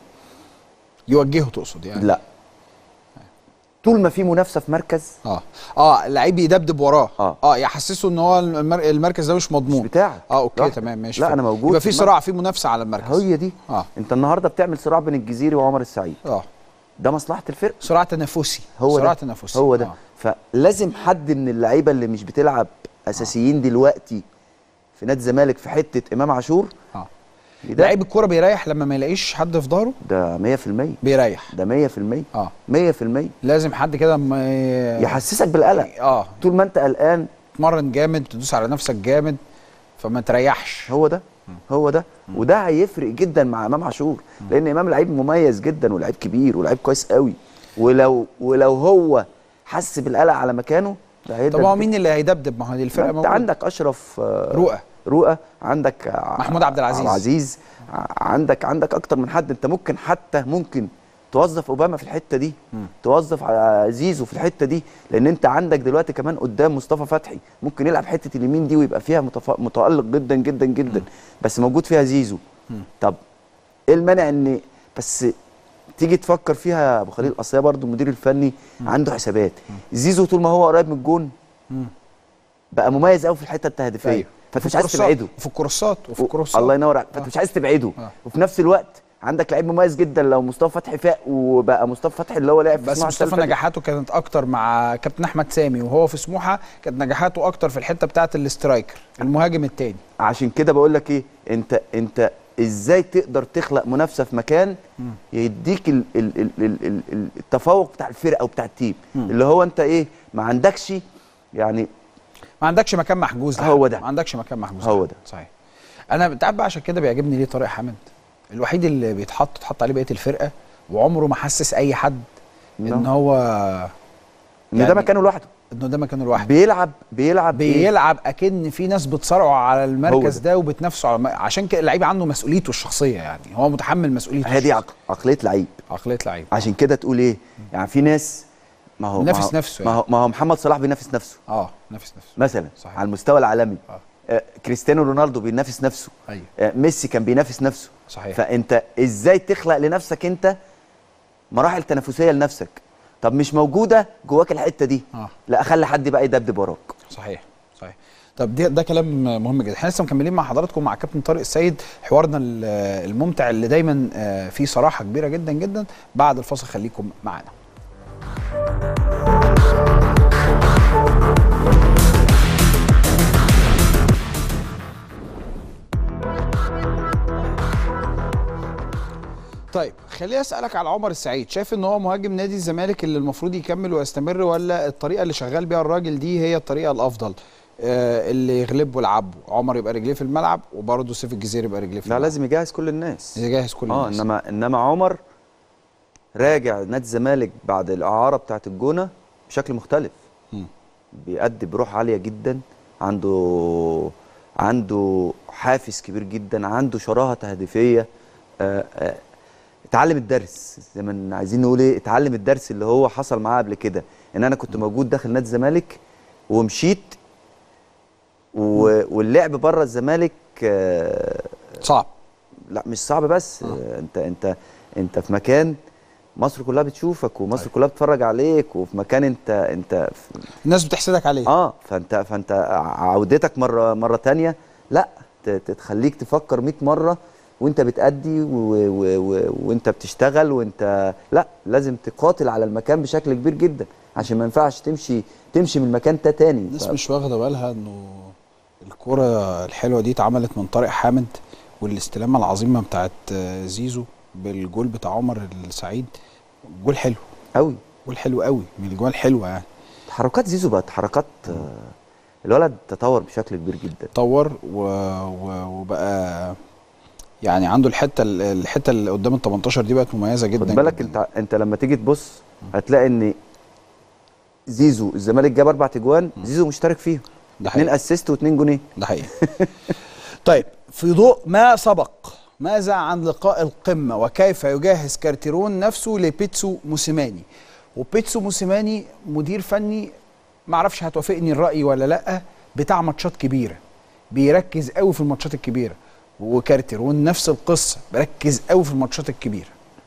يوجهه تقصد يعني لا طول ما في منافسه في مركز اه اه لعيب يدبدب وراه آه. اه يحسسه ان هو المر... المركز ده مش مضمون مش بتاعك. اه اوكي لوحدك. تمام ماشي لا، فاهم. أنا موجود يبقى في في المركز. صراع في منافسه على المركز هي دي اه انت النهارده بتعمل صراع بين الجزيري وعمر السعيد اه ده مصلحه الفرقه صراع تنافسي هو صراع ده تنافسي هو ده آه. فلازم حد من اللعيبه اللي مش بتلعب اساسيين دلوقتي في نادي الزمالك في حته امام عاشور اه ده لعيب الكوره بيريح لما ما يلاقيش حد في ظهره ده 100% بيريح ده 100% اه 100% لازم حد كده ما ي- يحسسك بالقلق اه طول ما انت قلقان تتمرن جامد تدوس على نفسك جامد فما تريحش هو ده هو ده وده هيفرق جدا مع امام عاشور لان امام لعيب مميز جدا ولعيب كبير ولعيب كويس قوي ولو ولو هو حس بالقلق على مكانه ده هيقدر طب هو مين اللي هيدبدب ما هو دي الفرقه انت موجودة. عندك اشرف آه، رؤى. رؤى عندك ع- محمود عبد العزيز. عبد العزيز ع- عندك عندك اكتر من حد انت ممكن حتى ممكن توظف اوباما في الحته دي توظف ع- زيزو في الحته دي لان انت عندك دلوقتي كمان قدام مصطفى فتحي ممكن يلعب حته اليمين دي ويبقى فيها متف... متالق جدا جدا جدا بس موجود فيها زيزو طب ايه المانع ان بس تيجي تفكر فيها يا ابو خليل اصل هي برضه المدير الفني عنده حسابات زيزو طول ما هو قريب من الجون بقى مميز قوي في الحته التهديفيه أيوه. فانت في مش عايز الكروسات- تبعده وفي الكروسات وفي و- الكروسات الله ينور عليك فانت مش عايز تبعده آه. وفي نفس الوقت عندك لعيب مميز جدا لو مصطفى فتحي فاق وبقى مصطفى فتحي اللي هو لعب في بس سموحة مصطفى السنة اللي فاتت. نجاحاته كانت اكتر مع كابتن احمد سامي وهو في سموحه كانت نجاحاته اكتر في الحته بتاعه الاسترايكر المهاجم التاني عشان كده بقول لك ايه انت انت ازاي تقدر تخلق منافسه في مكان يديك ال ال ال ال ال ال التفوق بتاع الفرقه وبتاع التيم اللي هو انت ايه ما عندكش يعني ما عندكش مكان محجوز لحد. هو ده. ما عندكش مكان محجوز هو لحد. ده. صحيح انا انت عارف بقى عشان كده بيعجبني ليه طارق حامد الوحيد اللي بيتحط تحط عليه بقيه الفرقه وعمره ما حسس اي حد ان نعم. هو ان ده يعني- مكانه لوحده انه ده مكانه لوحده بيلعب بيلعب إيه؟ بيلعب اكن في ناس بتصارعه على المركز هو ده. وبتنافسه على الم... عشان كده اللعيب عنده مسؤوليته الشخصيه يعني هو متحمل مسؤوليته هي دي الشخصية. عق- عقليه لعيب عقليه لعيب عشان كده تقول ايه يعني في ناس ما هو بينافس ما هو- نفسه ما يعني. هو ما هو محمد صلاح بينافس نفسه اه نفس نفسه مثلا صحيح. على المستوى العالمي آه. آه. كريستيانو رونالدو بينافس نفسه ايوه آه ميسي كان بينافس نفسه صحيح فانت ازاي تخلق لنفسك انت مراحل تنافسيه لنفسك طب مش موجوده جواك الحته دي اه لا اخلي حد بقى يدبدب وراك صحيح صحيح طب ده ده كلام مهم جدا احنا لسه مكملين مع حضراتكم مع كابتن طارق السيد حوارنا ال- الممتع اللي دايما آه، فيه صراحه كبيره جدا جدا بعد الفاصل خليكم معانا طيب خليني اسالك على عمر السعيد شايف ان هو مهاجم نادي الزمالك اللي المفروض يكمل ويستمر ولا الطريقه اللي شغال بيها الراجل دي هي الطريقه الافضل آه اللي يغلب ويلعبه عمر يبقى رجليه في الملعب وبرضه سيف الجزيري يبقى رجليه في لا الملعب لازم يجهز كل الناس يجهز كل اه الناس انما انما عمر راجع نادي الزمالك بعد الاعاره بتاعت الجونه بشكل مختلف مم. بيأدي بروح عاليه جدا عنده عنده حافز كبير جدا عنده شراهه تهديفيه آه، آه، اتعلم الدرس زي ما عايزين نقول ايه اتعلم الدرس اللي هو حصل معاه قبل كده ان انا كنت موجود داخل نادي الزمالك ومشيت و... واللعب بره الزمالك آه، صعب لا مش صعب بس آه. انت انت انت في مكان مصر كلها بتشوفك ومصر أيوة. كلها بتتفرج عليك وفي مكان انت انت في الناس بتحسدك عليه اه فانت فانت عودتك مره مره تانية لا ت- ت- تخليك تفكر 100 مره وانت بتأدي و... و... و... وانت بتشتغل وانت لا لازم تقاتل على المكان بشكل كبير جدا عشان ما ينفعش تمشي تمشي من المكان ده تاني الناس ف- مش واخده بالها انه الكرة الحلوه دي اتعملت من طارق حامد والاستلامه العظيمه بتاعت آه، زيزو بالجول بتاع عمر السعيد جول حلو قوي جول حلو قوي من الجوال حلوه يعني حركات زيزو بقت حركات آه، الولد تطور بشكل كبير جدا طور و... و... وبقى يعني عنده الحته ال- الحته اللي قدام ال 18 دي بقت مميزه جدا خد بالك جداً. انت انت لما تيجي تبص هتلاقي ان زيزو الزمالك جاب اربع تجوان زيزو مشترك فيهم ده اثنين حقيقي اسيست واثنين جونين ده حقيقي طيب في ضوء ما سبق ماذا عن لقاء القمة وكيف يجهز كارتيرون نفسه لبيتسو موسيماني وبيتسو موسيماني مدير فني معرفش هتوافقني الرأي ولا لأ بتاع ماتشات كبيرة بيركز قوي في الماتشات الكبيرة وكارتيرون نفس القصة بيركز قوي في الماتشات الكبيرة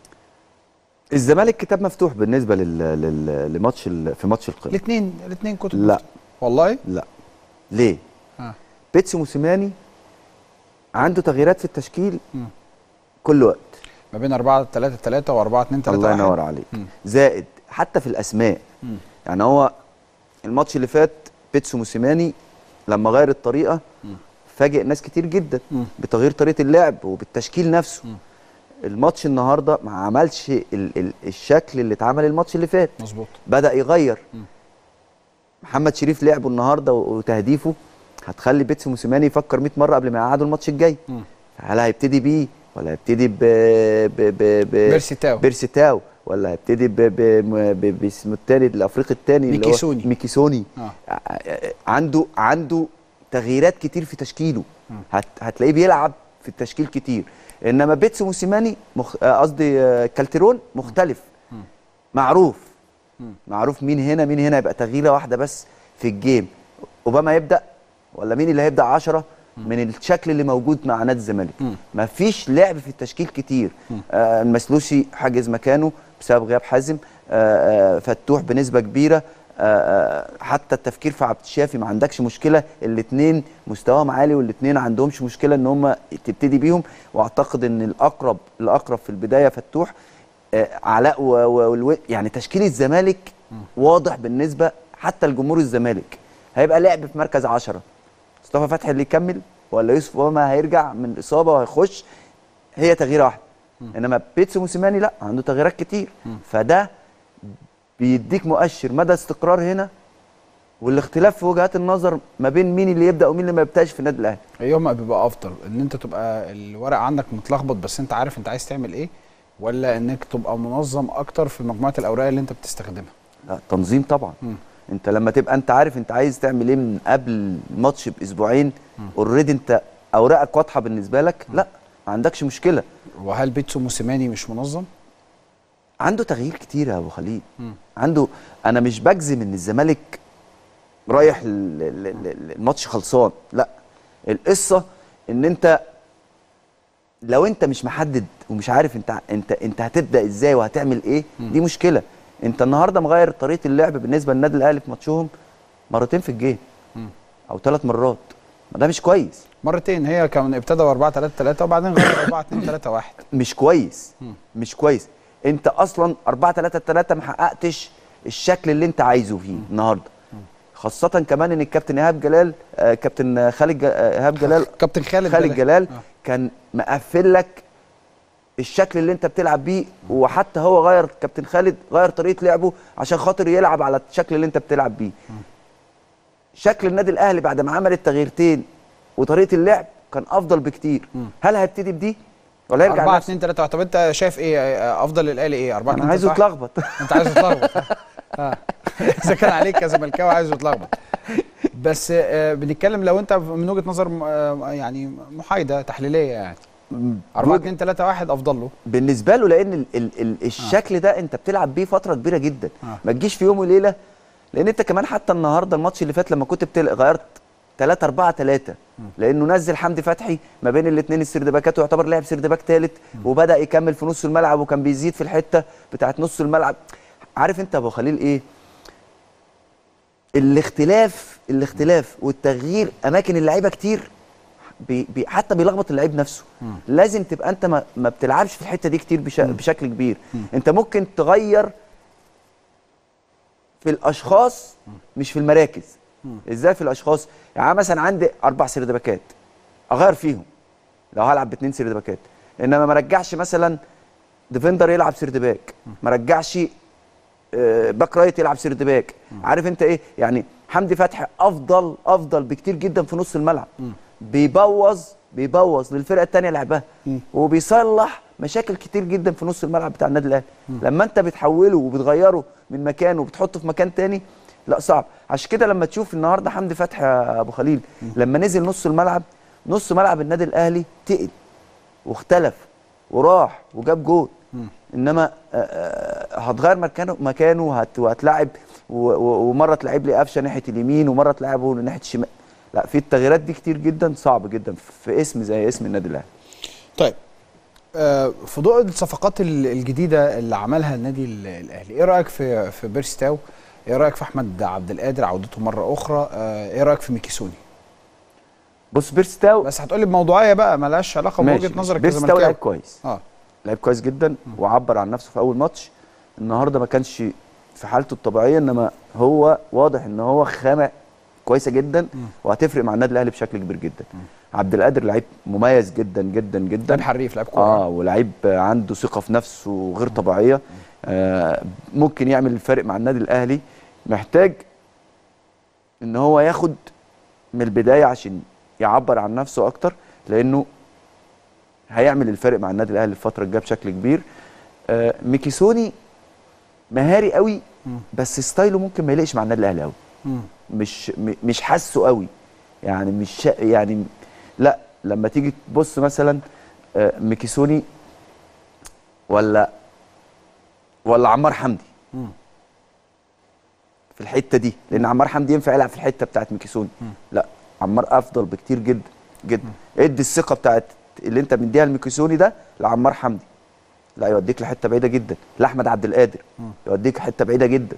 الزمالك كتاب مفتوح بالنسبه لل... لل... لماتش ال... في ماتش القمه الاثنين الاثنين كتب لا. مفتوح. والله لا ليه آه. بيتسو موسيماني عنده تغييرات في التشكيل مم. كل وقت ما بين 4 3 3 و 4 2 3 الله ينور عليك مم. زائد حتى في الاسماء مم. يعني هو الماتش اللي فات بيتسو موسيماني لما غير الطريقه فاجئ ناس كتير جدا مم. بتغيير طريقه اللعب وبالتشكيل نفسه مم. الماتش النهارده ما عملش ال ال الشكل اللي اتعمل الماتش اللي فات مظبوط بدا يغير مم. محمد شريف لعبه النهارده و- وتهديفه هتخلي بيتسو موسيماني يفكر 100 مره قبل ما يقعدوا الماتش الجاي مم. هل هيبتدي بيه ولا هيبتدي ب ب ب ب بيرسي تاو. بيرسي تاو ولا هيبتدي ب ب ب- باسمه التاني الافريقي التاني اللي هو ميكيسوني. ميكيسوني آه. ع- عنده عنده تغييرات كتير في تشكيله هت هتلاقيه بيلعب في التشكيل كتير انما بيتسو موسيماني مخ- آه، قصدي آه، كالتيرون مختلف معروف معروف مين هنا مين هنا يبقى تغييره واحده بس في الجيم اوباما يبدا ولا مين اللي هيبدا 10 من الشكل اللي موجود مع نادي الزمالك مفيش لعب في التشكيل كتير آه المسلوسي حاجز مكانه بسبب غياب حازم آه آه فتوح بنسبه كبيره آه آه حتى التفكير في عبد الشافي ما عندكش مشكله الاثنين مستواهم عالي والاثنين عندهمش مشكله ان هم تبتدي بيهم واعتقد ان الاقرب الاقرب في البدايه فتوح آه، علاء و... و... و... يعني تشكيل الزمالك واضح بالنسبه حتى لجمهور الزمالك هيبقى لعب في مركز عشرة مصطفى فتحي اللي يكمل ولا يوسف اوباما هيرجع من الاصابه وهيخش هي تغييره واحده انما بيتسو موسيماني لا عنده تغييرات كتير فده بيديك مؤشر مدى استقرار هنا والاختلاف في وجهات النظر ما بين مين اللي يبدا ومين اللي ما يبداش في النادي الاهلي ايهما بيبقى افضل ان انت تبقى الورق عندك متلخبط بس انت عارف انت عايز تعمل ايه ولا انك تبقى منظم اكتر في مجموعه الاوراق اللي انت بتستخدمها لا تنظيم طبعا مم. انت لما تبقى انت عارف انت عايز تعمل ايه من قبل الماتش باسبوعين اوريدي انت اوراقك واضحه بالنسبه لك لا ما عندكش مشكله وهل بيتسو موسيماني مش منظم عنده تغيير كتير يا ابو خليل مم. عنده انا مش بجزم ان الزمالك رايح ال- ال- ال- الماتش خلصان لا القصه ان انت لو انت مش محدد ومش عارف انت انت انت هتبدا ازاي وهتعمل ايه دي مشكله انت النهارده مغير طريقه اللعب بالنسبه للنادي الاهلي في ماتشهم مرتين في الجيم او ثلاث مرات ما ده مش كويس مرتين هي كان ابتدى 4 3 3 وبعدين غير 4 2 3 1 مش كويس مش كويس انت اصلا 4 3 3 ما حققتش الشكل اللي انت عايزه فيه النهارده خاصة كمان ان الكابتن ايهاب جلال آه كابتن خالد ج- آه، ايهاب جلال كابتن خالد خالد جلال آه. كان مقفل لك الشكل اللي انت بتلعب بيه وحتى هو غير كابتن خالد غير طريقه لعبه عشان خاطر يلعب على الشكل اللي انت بتلعب بيه شكل النادي الاهلي بعد ما عمل التغييرتين وطريقه اللعب كان افضل بكتير هل هيبتدي بدي ولا يرجع 4 لنفس- 2 3 طب انت شايف ايه آه، افضل الاهلي ايه 4 انا 2 عايزه 3 يتلخبط انت عايزه يتلخبط اه اذا كان عليك يا زملكاوي عايزه يتلخبط بس آه، بنتكلم لو انت من وجهه نظر م- آه، يعني محايده تحليليه يعني 4 2 3 1 افضل له بالنسبه له لان ال ال ال الشكل ده انت بتلعب بيه فتره كبيره جدا آه. ما تجيش في يوم وليله لان انت كمان حتى النهارده الماتش اللي فات لما كنت بتل... غيرت 3 4 3 لانه نزل حمدي فتحي ما بين الاثنين السردباكات ويعتبر لاعب سردباك ثالث وبدا يكمل في نص الملعب وكان بيزيد في الحته بتاعت نص الملعب عارف انت يا ابو خليل ايه الاختلاف الاختلاف والتغيير اماكن اللعيبه كتير بي بي حتى بيلخبط اللعيب نفسه لازم تبقى انت ما, ما بتلعبش في الحته دي كتير بش بشكل كبير انت ممكن تغير في الاشخاص مش في المراكز ازاي في الاشخاص يعني أنا مثلا عندي اربع سردباكات اغير فيهم لو هلعب باثنين سردباكات انما ما رجعش مثلا ديفندر يلعب سردباك ما رجعش آه، باك رايت يلعب سيرد باك عارف انت ايه يعني حمدي فتحي افضل افضل بكتير جدا في نص الملعب بيبوظ بيبوظ للفرقه الثانيه لعبها وبيصلح مشاكل كتير جدا في نص الملعب بتاع النادي الاهلي لما انت بتحوله وبتغيره من مكان وبتحطه في مكان تاني لا صعب عشان كده لما تشوف النهارده حمدي فتحي يا ابو خليل لما نزل نص الملعب نص ملعب النادي الاهلي تقل واختلف وراح وجاب جول انما آه، آه، هتغير مكانه مكانه وهت- وهتلاعب و- و- ومره تلعب لي قفشه ناحيه اليمين ومره تلعبه ناحيه الشمال لا في التغييرات دي كتير جدا صعب جدا في اسم زي اسم النادي الاهلي طيب آه، في ضوء الصفقات ال- الجديده اللي عملها النادي ال- الاهلي ايه رايك في في بيرسي تاو ايه رايك في احمد عبد القادر عودته مره اخرى آه، ايه رايك في ميكيسوني بص بيرستاو بس هتقولي بموضوعيه بقى مالهاش علاقه ماشي، بوجهه ماشي. نظرك بيرستاو لعب كزملكاوي كويس اه لعب كويس جدا وعبر عن نفسه في اول ماتش النهارده ما كانش في حالته الطبيعيه انما هو واضح ان هو خامه كويسه جدا وهتفرق مع النادي الاهلي بشكل كبير جدا عبد القادر لعيب مميز جدا جدا جدا لعيب حريف لعيب كوره اه ولعيب عنده ثقه في نفسه غير طبيعيه آه ممكن يعمل الفرق مع النادي الاهلي محتاج ان هو ياخد من البدايه عشان يعبر عن نفسه اكتر لانه هيعمل الفرق مع النادي الاهلي الفتره الجايه بشكل كبير آه ميكيسوني مهاري قوي بس ستايله ممكن ما يليقش مع النادي الاهلي قوي مم. مش م- مش حاسه قوي يعني مش شا- يعني لا لما تيجي تبص مثلا آه، ميكيسوني ولا ولا عمار حمدي مم. في الحته دي لان عمار حمدي ينفع يلعب في الحته بتاعت ميكيسوني لا عمار افضل بكتير جدا جدا ادي الثقه بتاعت اللي انت مديها لميكيسوني ده لعمار حمدي لا يوديك لحته بعيده جدا لاحمد عبد القادر يوديك حته بعيده جدا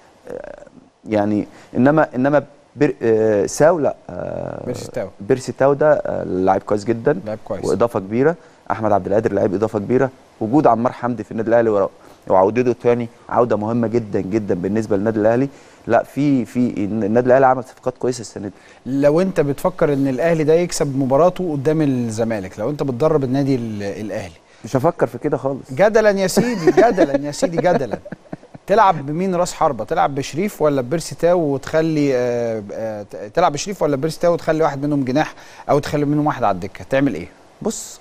يعني انما انما بر آه ساو لا آه بيرسي تاو. بيرسي تاو ده آه لاعب كويس جدا لاعب كويس. واضافه كبيره احمد عبد القادر لاعب اضافه كبيره وجود عمار حمدي في النادي الاهلي ورا- وعودته تاني عوده مهمه جدا جدا بالنسبه للنادي الاهلي لا في في النادي الاهلي عمل صفقات كويسه السنه دي لو انت بتفكر ان الاهلي ده يكسب مباراته قدام الزمالك لو انت بتدرب النادي ال- الاهلي مش هفكر في كده خالص جدلا يا سيدي جدلا يا سيدي جدلا تلعب بمين راس حربه تلعب بشريف ولا ببيرسي تاو وتخلي آه، آه، ت- تلعب بشريف ولا ببيرسي تاو وتخلي واحد منهم جناح او تخلي منهم واحد على الدكه تعمل ايه بص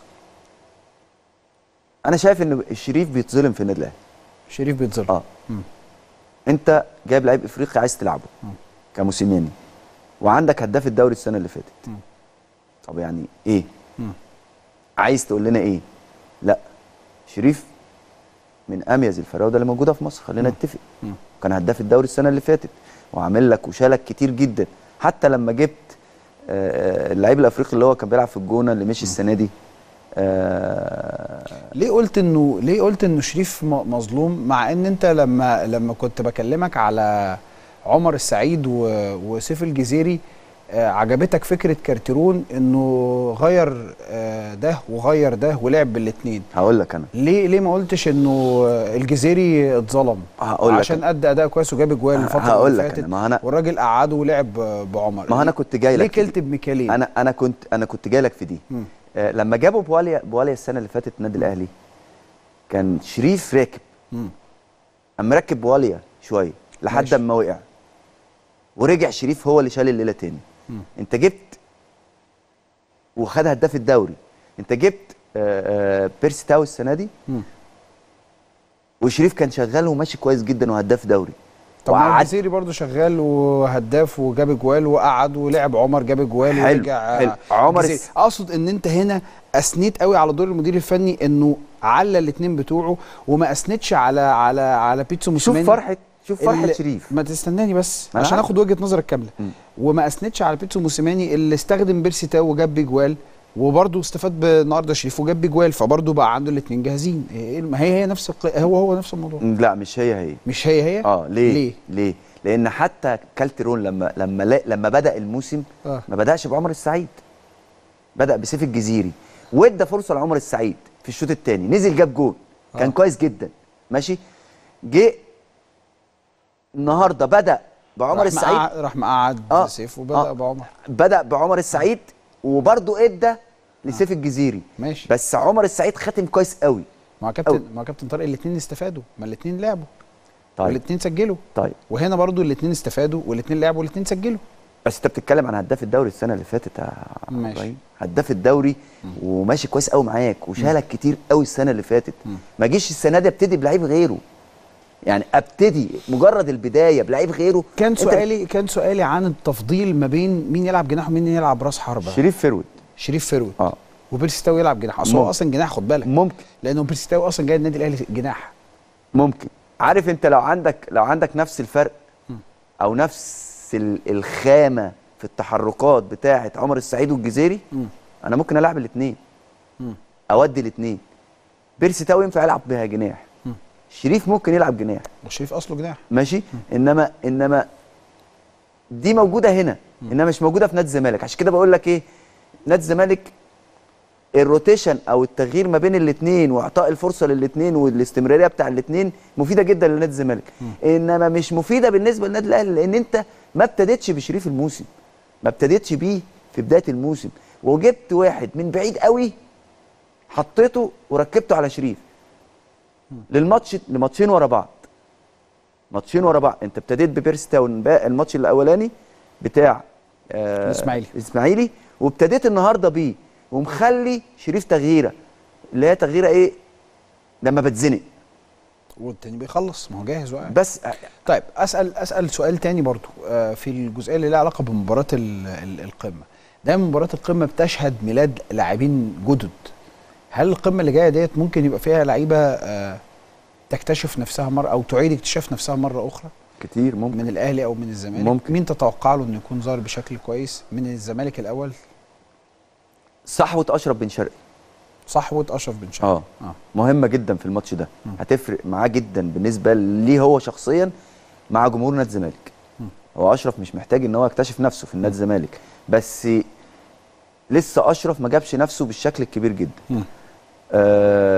انا شايف ان الشريف بيتظلم في النادي الاهلي شريف بيتظلم اه انت جايب لعيب افريقي عايز تلعبه كموسيماني وعندك هداف الدوري السنه اللي فاتت طب يعني ايه عايز تقول لنا ايه لا شريف من اميز الفراوده اللي موجوده في مصر خلينا نتفق كان هداف الدوري السنه اللي فاتت وعامل لك وشالك كتير جدا حتى لما جبت آه، آه، اللعيب الافريقي اللي هو كان بيلعب في الجونه اللي مشي السنه دي آه، ليه قلت انه ليه قلت انه شريف م- مظلوم مع ان انت لما لما كنت بكلمك على عمر السعيد و- وسيف الجزيري آه، عجبتك فكره كارتيرون انه غير آه، ده وغير ده ولعب بالاثنين هقول لك انا ليه ليه ما قلتش انه آه، الجزيري اتظلم هقول لك عشان أنا. ادى اداء كويس وجاب اجوال الفتره هقول اللي لك فاتت أنا، ما أنا- والراجل قعده ولعب آه، بعمر ما أنا كنت جاي لك ليه في دي. كلت بميكالين انا انا كنت انا كنت جاي لك في دي مم. آه لما جابوا بواليا بواليا السنه اللي فاتت النادي الاهلي كان شريف راكب مم. اما ركب بواليا شويه لحد ماشي. اما وقع ورجع شريف هو اللي شال الليله تاني مم. انت جبت وخد هداف الدوري انت جبت آه آه بيرسي تاو السنه دي مم. وشريف كان شغال وماشي كويس جدا وهداف دوري طب ما وقعد- الجزيري برضه شغال وهداف وجاب اجوال وقعد ولعب عمر جاب اجوال حلو، ورجع حلو. عمر الجزيري. الس- اقصد ان انت هنا اثنيت قوي على دور المدير الفني انه على الاثنين بتوعه وما اثنتش على على على بيتسو شوف موسيماني فرحه شوف فرحه اللي- شريف ما تستناني بس ما أنا عشان عارف. اخد وجهه نظرك كامله مم. وما اثنتش على بيتسو موسيماني اللي استخدم بيرسي تاو وجاب بجوال وبرضه استفاد النهارده شريف وجاب بجوال فبرضه بقى عنده الاثنين جاهزين إيه- ما هي هي نفس الق... هو هو نفس الموضوع لا مش هي هي مش هي هي اه ليه ليه ليه لان حتى كالترون لما لما لا لما بدا الموسم آه. ما بداش بعمر السعيد بدا بسيف الجزيري وادى فرصه لعمر السعيد في الشوط الثاني نزل جاب جول كان آه. كويس جدا ماشي جه النهارده بدا بعمر راح السعيد مقعد- راح مقعد آه. سيف وبدا آه. بعمر بدا بعمر السعيد وبرده ادى لسيف الجزيري ماشي بس عمر السعيد ختم كويس قوي مع كابتن مع كابتن طارق الاثنين استفادوا ما الاثنين لعبوا طيب والاثنين سجلوا طيب وهنا برضو الاثنين استفادوا والاثنين لعبوا والاثنين سجلوا بس انت بتتكلم عن هداف الدوري السنه اللي فاتت يا ماشي. إبراهيم. هداف الدوري وماشي كويس قوي معاك وشالك كتير قوي السنه اللي فاتت ما جيش السنه دي ابتدي بلعيب غيره يعني ابتدي مجرد البدايه بلعيب غيره كان أنت سؤالي كان سؤالي عن التفضيل ما بين مين يلعب جناح ومين يلعب راس حربه شريف فرود شريف فيرود اه وبيرسي تاو يلعب جناح اصل هو ممكن. اصلا جناح خد بالك ممكن لانه بيرسي تاو اصلا جاي النادي الاهلي جناح ممكن عارف انت لو عندك لو عندك نفس الفرق او نفس ال- الخامه في التحركات بتاعه عمر السعيد والجزيري مم. انا ممكن العب الاثنين مم. اودي الاثنين بيرسي تاو ينفع يلعب بها جناح مم. شريف ممكن يلعب جناح وشريف اصله جناح ماشي انما انما دي موجوده هنا انما مش موجوده في نادي الزمالك عشان كده بقول لك ايه نادي الزمالك الروتيشن او التغيير ما بين الاثنين واعطاء الفرصه للاثنين والاستمراريه بتاع الاثنين مفيده جدا لنادي الزمالك انما مش مفيده بالنسبه للنادي الاهلي لان انت ما ابتديتش بشريف الموسم ما ابتديتش بيه في بدايه الموسم وجبت واحد من بعيد قوي حطيته وركبته على شريف للماتش لماتشين ورا بعض ماتشين ورا بعض انت ابتديت ببيرس تاون بقى الماتش الاولاني بتاع آه الإسماعيلي. الاسماعيلي وابتديت النهارده بيه ومخلي شريف تغييره اللي هي تغييره ايه لما بتزنق والتاني بيخلص ما هو جاهز وقاعد بس طيب اسال اسال سؤال تاني برضو آه، في الجزئيه اللي لها علاقه بمباراه ال- ال- القمه دايما مباراه القمه بتشهد ميلاد لاعبين جدد هل القمه اللي جايه ديت ممكن يبقى فيها لعيبه آه، تكتشف نفسها مره او تعيد اكتشاف نفسها مره اخرى كتير ممكن من الاهلي او من الزمالك ممكن. مين تتوقع له انه يكون ظاهر بشكل كويس من الزمالك الاول صحوه اشرف بن شرقي صحوه اشرف بن شرقي اه اه مهمه جدا في الماتش ده هتفرق معاه جدا بالنسبه ليه هو شخصيا مع جمهور نادي الزمالك هو اشرف مش محتاج ان هو يكتشف نفسه في نادي الزمالك بس لسه اشرف ما جابش نفسه بالشكل الكبير جدا مم.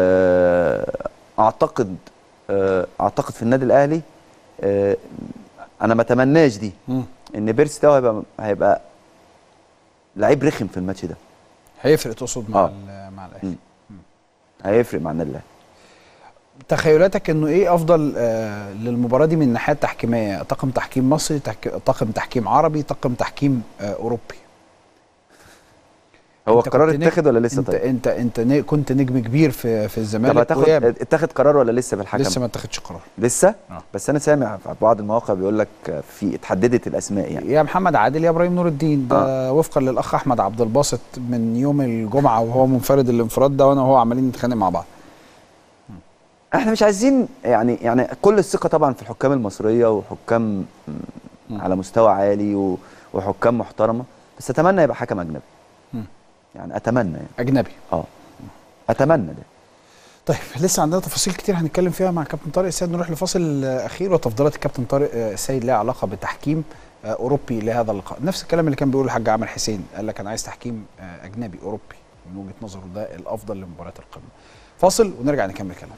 آه، اعتقد آه، اعتقد في النادي الاهلي آه، انا ما اتمناش دي مم. ان بيرسي تاو هيبقى هيبقى لعيب رخم في الماتش ده هيفرق تقصد مع آه. ال- مع الاهلي مم. هيفرق مع النادي الاهلي تخيلاتك انه ايه افضل آه للمباراه دي من الناحيه التحكيميه طاقم تحكيم مصري تحك... طاقم تحكيم عربي طاقم تحكيم آه اوروبي هو أنت القرار كنت نجم- اتاخد ولا لسه انت طيب انت انت ن- كنت نجم كبير في في طب الزمالك هتاخد وياما. اتاخد قرار ولا لسه بالحكم لسه ما اتخذش قرار لسه آه. بس انا سامع في بعض المواقع بيقول لك في اتحددت الاسماء يعني يا محمد عادل يا ابراهيم نور الدين ده وفقا للاخ احمد عبد الباسط من يوم الجمعه وهو منفرد الانفراد ده وانا وهو عمالين نتخانق مع بعض احنا مش عايزين يعني يعني كل الثقه طبعا في الحكام المصريه وحكام م- مم. على مستوى عالي و- وحكام محترمه بس اتمنى يبقى حكم اجنبي مم. يعني اتمنى يعني اجنبي اه اتمنى ده طيب لسه عندنا تفاصيل كتير هنتكلم فيها مع كابتن طارق السيد نروح لفاصل آه، اخير وتفضيلات الكابتن طارق آه، السيد لها علاقه بتحكيم آه، اوروبي لهذا اللقاء نفس الكلام اللي كان بيقوله الحاج عامر حسين قال لك انا عايز تحكيم آه، اجنبي اوروبي من وجهه نظره ده الافضل لمباريات القمه فاصل ونرجع نكمل كلامنا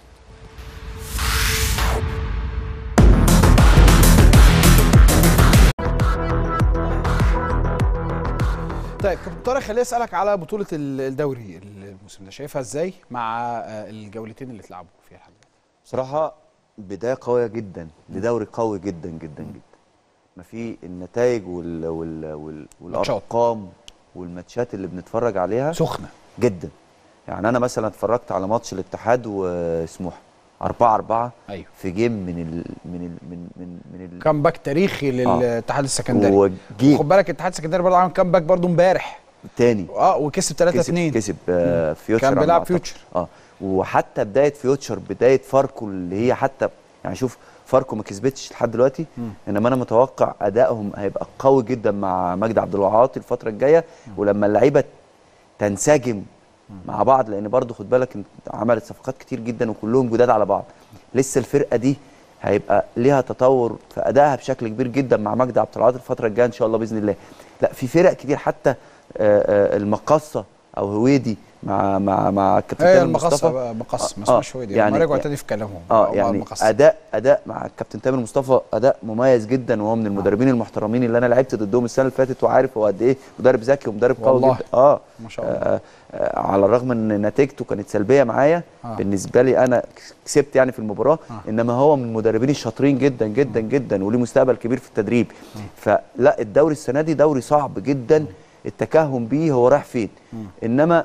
طيب كابتن طارق خليني اسالك على بطوله ال- الدوري الموسم ده شايفها ازاي مع آه، الجولتين اللي اتلعبوا فيها الحمد لله بصراحه بدايه قويه جدا لدوري قوي جدا جدا جدا ما في النتائج وال وال وال ماتشات. والارقام والماتشات اللي بنتفرج عليها سخنه جدا يعني انا مثلا اتفرجت على ماتش الاتحاد وسموحه 4 4 ايوه في جيم من ال من ال من من من ال كامباك تاريخي للاتحاد السكندري وجيم خد بالك الاتحاد السكندري برضه عمل كامباك برضه امبارح تاني اه وكسب 3 كسب 2 كسب آه فيوتشر كان على ما بيلعب أعتقد. فيوتشر. اه وحتى بدايه فيوتشر بدايه فاركو اللي هي حتى يعني شوف فاركو ما كسبتش لحد دلوقتي انما انا متوقع ادائهم هيبقى قوي جدا مع مجدي عبد الوهاب الفتره الجايه ولما اللعيبه تنسجم مع بعض لان برضو خد بالك انت عملت صفقات كتير جدا وكلهم جداد على بعض لسه الفرقه دي هيبقى ليها تطور في ادائها بشكل كبير جدا مع مجدي عبد الوهاب الفتره الجايه ان شاء الله باذن الله لا في فرق كتير حتى آه، آه، المقصه او هويدي مع مع مع الكابتن هي تامر المقصه مصطفى بقى مقص ما آه، اسمهاش هو دي يعني- يعني رجعوا يعني- تاني في كلامهم اه هو يعني المقص. اداء اداء مع الكابتن تامر مصطفى اداء مميز جدا وهو من المدربين المحترمين اللي انا لعبت ضدهم السنه اللي فاتت وعارف هو قد ايه مدرب ذكي ومدرب قوي والله. جدا اه ما شاء الله آه، آه، على الرغم ان نتيجته كانت سلبيه معايا آه. بالنسبه لي انا كسبت يعني في المباراه آه. انما هو من المدربين الشاطرين جدا جدا جدا وليه مستقبل كبير في التدريب فلا الدوري السنه دي دوري صعب جدا التكهن بيه هو رايح فين انما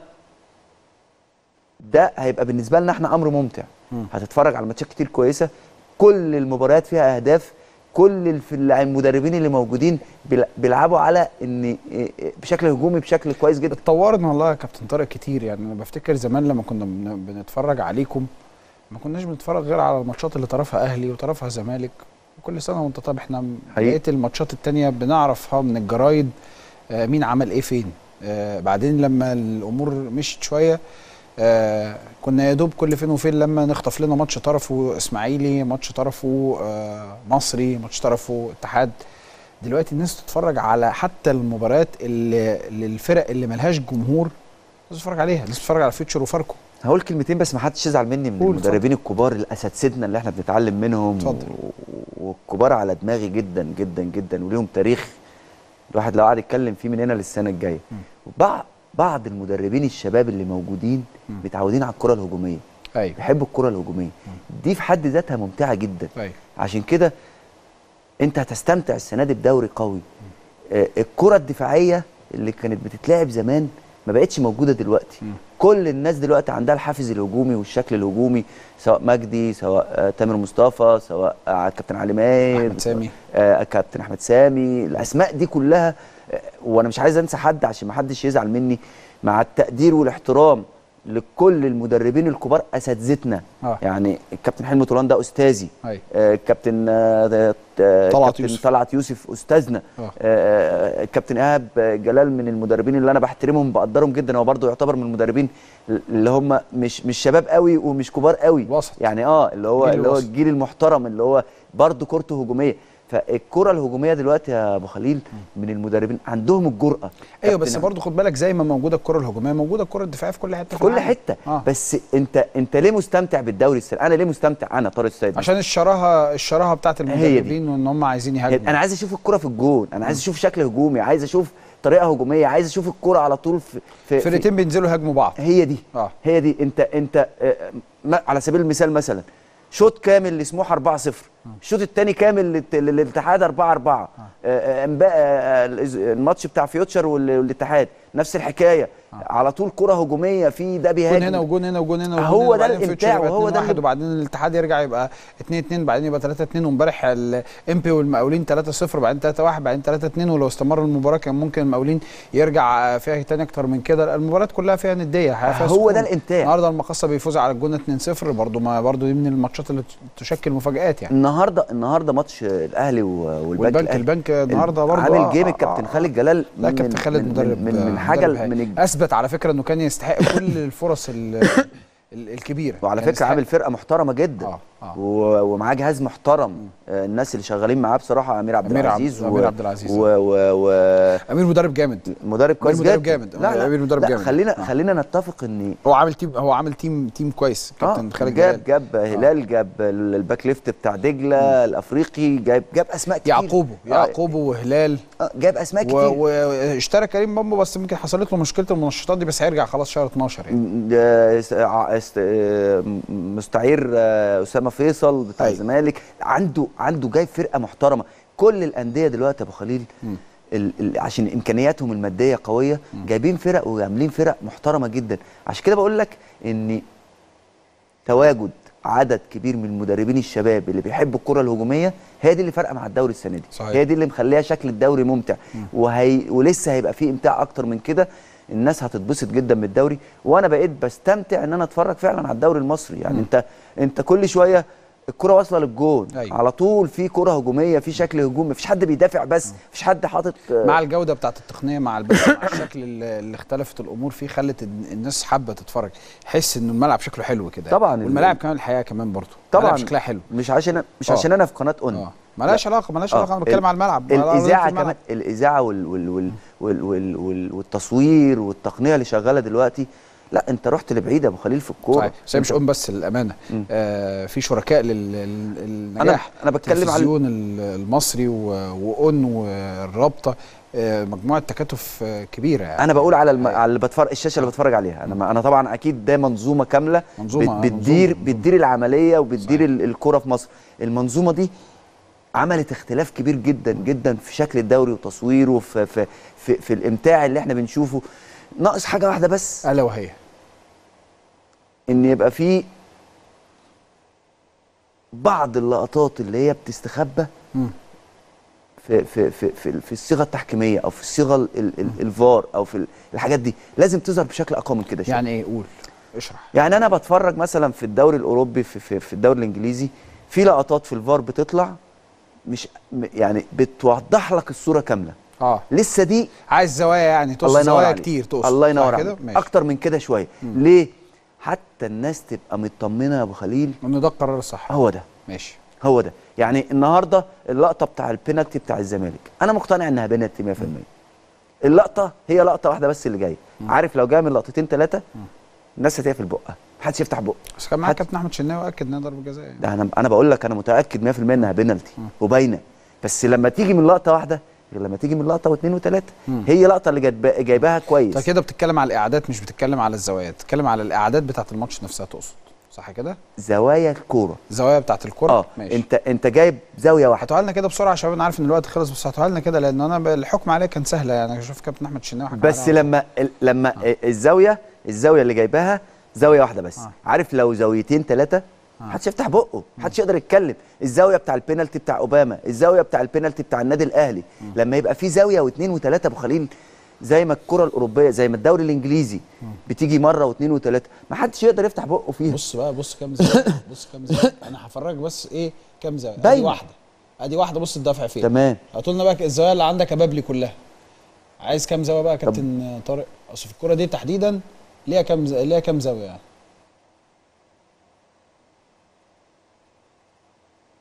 ده هيبقى بالنسبه لنا احنا امر ممتع هتتفرج على ماتشات كتير كويسه كل المباريات فيها اهداف كل الف- المدربين اللي موجودين بيل- بيلعبوا على ان إيه- إيه بشكل هجومي بشكل كويس جدا اتطورنا والله يا كابتن طارق كتير يعني انا بفتكر زمان لما كنا بن- بنتفرج عليكم ما كناش بنتفرج غير على الماتشات اللي طرفها اهلي وطرفها زمالك وكل سنه وانت طب احنا حقيقي. بقيه الماتشات التانية بنعرفها من الجرايد آه، مين عمل ايه فين آه، بعدين لما الامور مشيت شويه آه كنا يا دوب كل فين وفين لما نخطف لنا ماتش طرفه اسماعيلي ماتش طرفه آه مصري ماتش طرفه اتحاد دلوقتي الناس تتفرج على حتى المباريات اللي للفرق اللي ملهاش جمهور الناس تتفرج عليها الناس تتفرج على فيوتشر وفاركو هقول كلمتين بس ما حدش يزعل مني من قول، المدربين الكبار الاساتذتنا اللي احنا بنتعلم منهم اتفضل. و- والكبار على دماغي جدا جدا جدا وليهم تاريخ الواحد لو قعد يتكلم فيه من هنا للسنه الجايه بعض بعض المدربين الشباب اللي موجودين متعودين على الكره الهجوميه ايوه بيحبوا الكره الهجوميه دي في حد ذاتها ممتعه جدا ايوه عشان كده انت هتستمتع السنه دي بدوري قوي آه، الكره الدفاعيه اللي كانت بتتلعب زمان ما بقتش موجوده دلوقتي كل الناس دلوقتي عندها الحافز الهجومي والشكل الهجومي سواء مجدي سواء آه، تامر مصطفى سواء آه، كابتن علي ماهر أحمد سامي. آه، كابتن احمد سامي الاسماء دي كلها آه، وانا مش عايز انسى حد عشان ما حدش يزعل مني مع التقدير والاحترام لكل المدربين الكبار اساتذتنا آه. يعني الكابتن حلمي طولان ده استاذي أيوة. آه، الكابتن آه، آه، طلعت كابتن يوسف. طلعت يوسف استاذنا آه. آه، آه، الكابتن ايهاب جلال من المدربين اللي انا بحترمهم بقدرهم جدا هو برضه يعتبر من المدربين اللي هم مش مش شباب قوي ومش كبار قوي وسط. يعني اه اللي هو جيل اللي هو الوسط. الجيل المحترم اللي هو برضه كورته هجوميه فالكره الهجوميه دلوقتي يا ابو خليل من المدربين عندهم الجرأه ايوه بس كابتن برضه خد بالك زي ما موجوده الكره الهجوميه موجوده الكره الدفاعيه في كل حته في كل العالم. حته آه. بس انت انت ليه مستمتع بالدوري السنه انا ليه مستمتع انا طارق السيد عشان الشراهه الشراهه بتاعت هي دي. المدربين وان هم عايزين يهاجموا انا عايز اشوف الكره في الجون انا عايز اشوف شكل هجومي عايز اشوف طريقه هجوميه عايز اشوف الكره على طول في, في, في فرقتين بينزلوا يهاجموا بعض هي دي آه. هي دي انت انت آه، ما- على سبيل المثال مثلا شوط كامل لسموحه 4-0 الشوط الثاني كامل للت- للاتحاد 4 4 الماتش بتاع فيوتشر وال- والاتحاد نفس الحكايه على طول كره هجوميه في ده جون بيهاجم هنا وجون هنا وجون هنا وجون هو هنا ده وبعدين الإمتاع فيوتشر يبقى وهو ده 2-1 اللي- وبعدين الاتحاد يرجع يبقى 2 2 بعدين يبقى 3 2 وامبارح الامبي والمقاولين 3 0 بعدين 3 1 بعدين 3 2 ولو استمر المباراه كان ممكن المقاولين يرجع فيها تاني اكتر من كده المباريات كلها فيها نديه الحقيقة فيها هو ده سكون. الإمتاع. النهارده المقصه بيفوز على الجونه 2 0 برضه ما برضه دي من الماتشات اللي تشكل مفاجات يعني النهارده النهارده ماتش الاهلي و- والبنك والبنك الأهلي. البنك النهارده برضه عامل آه، جيم آه، الكابتن آه. خالد جلال لا من- كابتن خالد من- مدرب من, من حاجه مدرب هايل. من الج- اثبت على فكره انه كان يستحق كل الفرص ال- ال- الكبيره وعلى كان فكره عامل يستحق. فرقه محترمه جدا آه، آه. و- ومعاه جهاز محترم آه، الناس اللي شغالين معاه بصراحه امير عبد أمير عبد- العزيز أمير عبد العزيز. و... و... و... امير مدرب جامد مدرب كويس مدرب جدا جامد. لا لا, أمير مدرب لا جامد. خلينا آه. خلينا نتفق ان هو عامل تيم هو عامل تيم تيم كويس اه كابتن خالد جاب جلال جاب هلال جاب ال- الباك ليفت بتاع دجله الافريقي جاب جاب اسماء كتير يعقوبه آه، يعقوبه وهلال آه، جاب اسماء و- كتير واشترى كريم بامبو بس يمكن حصلت له مشكله المنشطات دي بس هيرجع خلاص شهر 12 يعني م- آه، است- ع- است- آه، م- مستعير آه، اسامه فيصل بتاع أيوة. الزمالك عنده عنده جايب فرقه محترمه كل الانديه دلوقتي يا ابو خليل ال ال عشان امكانياتهم الماديه قويه جايبين فرق وعاملين فرق محترمه جدا عشان كده بقول لك ان تواجد عدد كبير من المدربين الشباب اللي بيحبوا الكره الهجوميه هي دي اللي فارقه مع الدوري السنه دي صحيح. هي دي اللي مخليها شكل الدوري ممتع وهي ولسه هيبقى فيه امتاع اكتر من كده الناس هتتبسط جدا من الدوري وانا بقيت بستمتع ان انا اتفرج فعلا على الدوري المصري يعني انت انت كل شويه الكره واصله للجون أيوة. على طول في كره هجوميه في شكل هجومي مفيش حد بيدافع بس مفيش حد حاطط آه، مع الجوده بتاعت التقنيه مع البث مع الشكل اللي اللي اختلفت الامور فيه خلت ال- الناس حابه تتفرج حس ان الملعب شكله حلو كده طبعاً ال- والملاعب كمان الحقيقه كمان برضه طبعا الملاعب شكلها حلو مش عشان مش آه. عشان انا في قناه اون اه ملهاش علاقه ملهاش آه. علاقه انا بتكلم ال- على الملعب على أرضية الاذاعه الملعب. كمان الاذاعه وال وال وال وال وال وال والتصوير والتقنيه اللي شغاله دلوقتي لا انت رحت لبعيد يا ابو خليل في الكوره صحيح بس هي مش أنت- ام بس للامانه مم. آه في شركاء لل- لل- للنجاح أنا بتكلم على- التلفزيون ال- المصري و- واون والرابطه آه مجموعه تكاتف آه كبيره يعني انا بقول على الم... على اللي بتفرج الشاشه اللي بتفرج عليها انا ما... انا طبعا اكيد ده منظومه كامله منظومة، بت... آه، بتدير منظومة، بتدير العمليه وبتدير صحيح. ال- الكره في مصر المنظومه دي عملت اختلاف كبير جدا جدا في شكل الدوري وتصويره في في في, في الامتاع اللي احنا بنشوفه ناقص حاجه واحده بس الا وهي ان يبقى في بعض اللقطات اللي هي بتستخبى مم. في في في في, في الصيغه التحكيميه او في الصيغه ال- ال- ال- الفار او في ال- الحاجات دي لازم تظهر بشكل اقوى من كده شوية. يعني ايه قول اشرح يعني انا بتفرج مثلا في الدوري الاوروبي في في, في الدوري الانجليزي في لقطات في الفار بتطلع مش م- يعني بتوضح لك الصوره كامله اه لسه دي عايز زوايا يعني الله تقصد ينور زوايا عليك كتير تقصد الله صح ينور كده عليك ماشي اكتر من كده شويه ليه حتى الناس تبقى مطمنه يا ابو خليل انه ده القرار الصح هو ده ماشي هو ده يعني النهارده اللقطه بتاع البينالتي بتاع الزمالك انا مقتنع انها بينالتي 100% اللقطه هي لقطه واحده بس اللي جايه عارف لو جايه من لقطتين ثلاثه الناس هتقفل بقها محدش يفتح بقه بس كان معاك حتى- كابتن احمد شناوي اكد انها ضربه جزاء يعني ده انا انا بقول لك انا متاكد 100% انها بينالتي وباينه بس لما تيجي من لقطه واحده غير لما تيجي من لقطه واثنين وثلاثه هي لقطه اللي جايب- جايباها كويس انت كده بتتكلم على الاعداد مش بتتكلم على الزوايا بتتكلم على الاعداد بتاعه الماتش نفسها تقصد صح كده زوايا الكوره الزوايا بتاعه الكره اه ماشي انت انت جايب زاويه واحده هاتوها لنا كده بسرعه عشان انا عارف ان الوقت خلص بس هاتوها لنا كده لان انا ب- الحكم عليها كان سهله يعني اشوف كابتن احمد شناوي حكم بس عليها. لما ال- لما الزاويه الزاويه اللي جايباها زاويه واحده بس آه. عارف لو زاويتين ثلاثه محدش يفتح بقه محدش يقدر يتكلم الزاويه بتاع البينالتي بتاع اوباما الزاويه بتاع البينالتي بتاع النادي الاهلي لما يبقى في زاويه واثنين وثلاثه ابو خليل زي ما الكره الاوروبيه زي ما الدوري الانجليزي بتيجي مره واثنين وثلاثه محدش يقدر يفتح بقه فيها بص بقى بص كام زاويه بص كام زاويه انا هفرجك بس ايه كام زاويه ادي باينة. واحده ادي واحده بص الدفع فين تمام هاتوا لنا بقى الزوايا اللي عندك يا بابلي كلها عايز كام زاويه بقى يا كابتن طارق اصل في الكوره دي تحديدا ليها كام ز... ليها كام زاويه يعني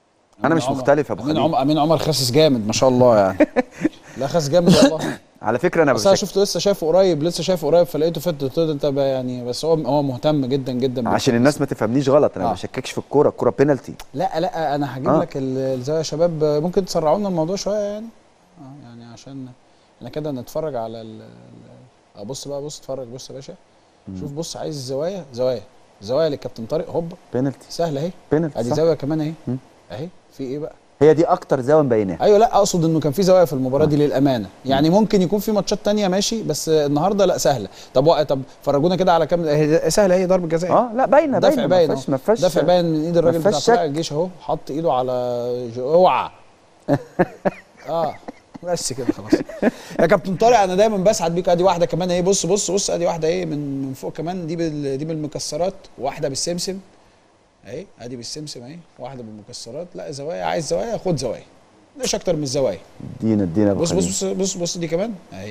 انا مش عمر. مختلف يا ابو امين خليل عمر امين عمر خاسس جامد ما شاء الله يعني لا خاسس جامد والله على فكره انا بس انا بشك... شفته لسه شايفه قريب لسه شايفه قريب فلقيته فت قلت له انت بقى يعني بس هو هو مهتم جدا جدا عشان الناس ما تفهمنيش غلط انا آه. ما بشككش في الكوره الكوره بينالتي لا لا انا هجيب آه. لك ال- الزاويه يا شباب ممكن تسرعوا لنا الموضوع شويه يعني اه يعني عشان احنا كده نتفرج على ال ال- اه بص بقى بص اتفرج بص يا باشا شوف بص عايز الزوايا زوايا زوايا للكابتن طارق هوبا بينالتي سهله اهي بينالتي ادي صح. زاويه كمان اهي مم. اهي في ايه بقى هي دي اكتر زاويه مبيناها ايوه لا اقصد انه كان في زوايا في المباراه دي للامانه يعني ممكن يكون في ماتشات تانية ماشي بس النهارده لا سهله طب وق- طب فرجونا كده على كام هي سهله اهي ضربه جزاء اه لا باينه دفع باينه باين ما فيهاش ما فيهاش دفع باين من ايد الراجل بتاع فيهاش طلائع شك. الجيش اهو حط ايده على جو- اوعى اه بس كده خلاص يا كابتن طارق انا دايما بسعد بيك ادي واحده كمان اهي بص بص بص ادي واحده ايه من من فوق كمان دي بال دي بالمكسرات واحده بالسمسم اهي ادي بالسمسم اهي واحده بالمكسرات لا زوايا عايز زوايا خد زوايا مش اكتر من الزوايا ادينا ادينا يا ابو بص بص خليل. بص بص بص دي كمان اهي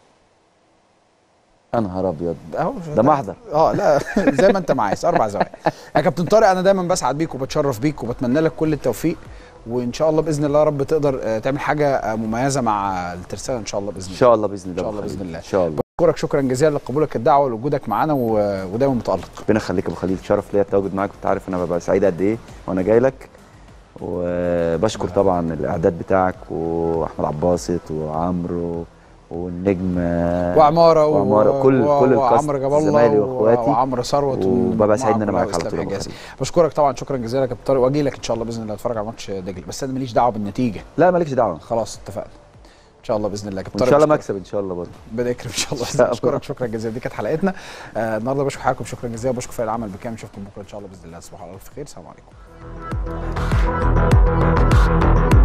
يا نهار ابيض اهو ده محضر. اه لا زي ما انت ما عايز اربع زوايا يا كابتن طارق انا دايما بسعد بيك وبتشرف بيك وبتمنى لك كل التوفيق وان شاء الله باذن الله يا رب تقدر آه، تعمل حاجه آه، مميزه مع الترسانه ان شاء الله باذن ان الله شاء الله باذن الله إن شاء أبو الله خليل. بإذن الله. ان شاء الله بشكرك شكرا جزيلا لقبولك الدعوه ولوجودك معانا و- ودايما متالق ربنا يخليك يا ابو خليل شرف ليا التواجد معاك انت عارف انا ببقى سعيد قد ايه وانا جاي لك وبشكر طبعا الاعداد بتاعك واحمد عباسط وعمرو والنجم وعماره و- وعمارة، كل- و- كل الكاست، وعمرو جاب الله زمايلي و- وإخواتي. وعمرو ثروت وببقى سعيد ان انا ومعاكم معاك على وإسلام طول يا أبو حجازي. خليل. بشكرك طبعا شكرا جزيلا يا كابتن طارق واجي لك ان شاء الله باذن الله اتفرج على ماتش دجله بس انا ماليش دعوه بالنتيجه لا مالكش دعوه خلاص اتفقنا ان شاء الله باذن الله يا كابتن وان طارق شاء الله بشكرك. مكسب ان شاء الله برضه ربنا يكرم ان شاء الله شاء الله. اشكرك شكرا جزيلا دي كانت حلقتنا آه النهارده بشكر حضراتكم شكرا جزيلا وبشكر فريق العمل بكام نشوفكم بكره ان شاء الله باذن الله تصبحوا على الف خير سلام عليكم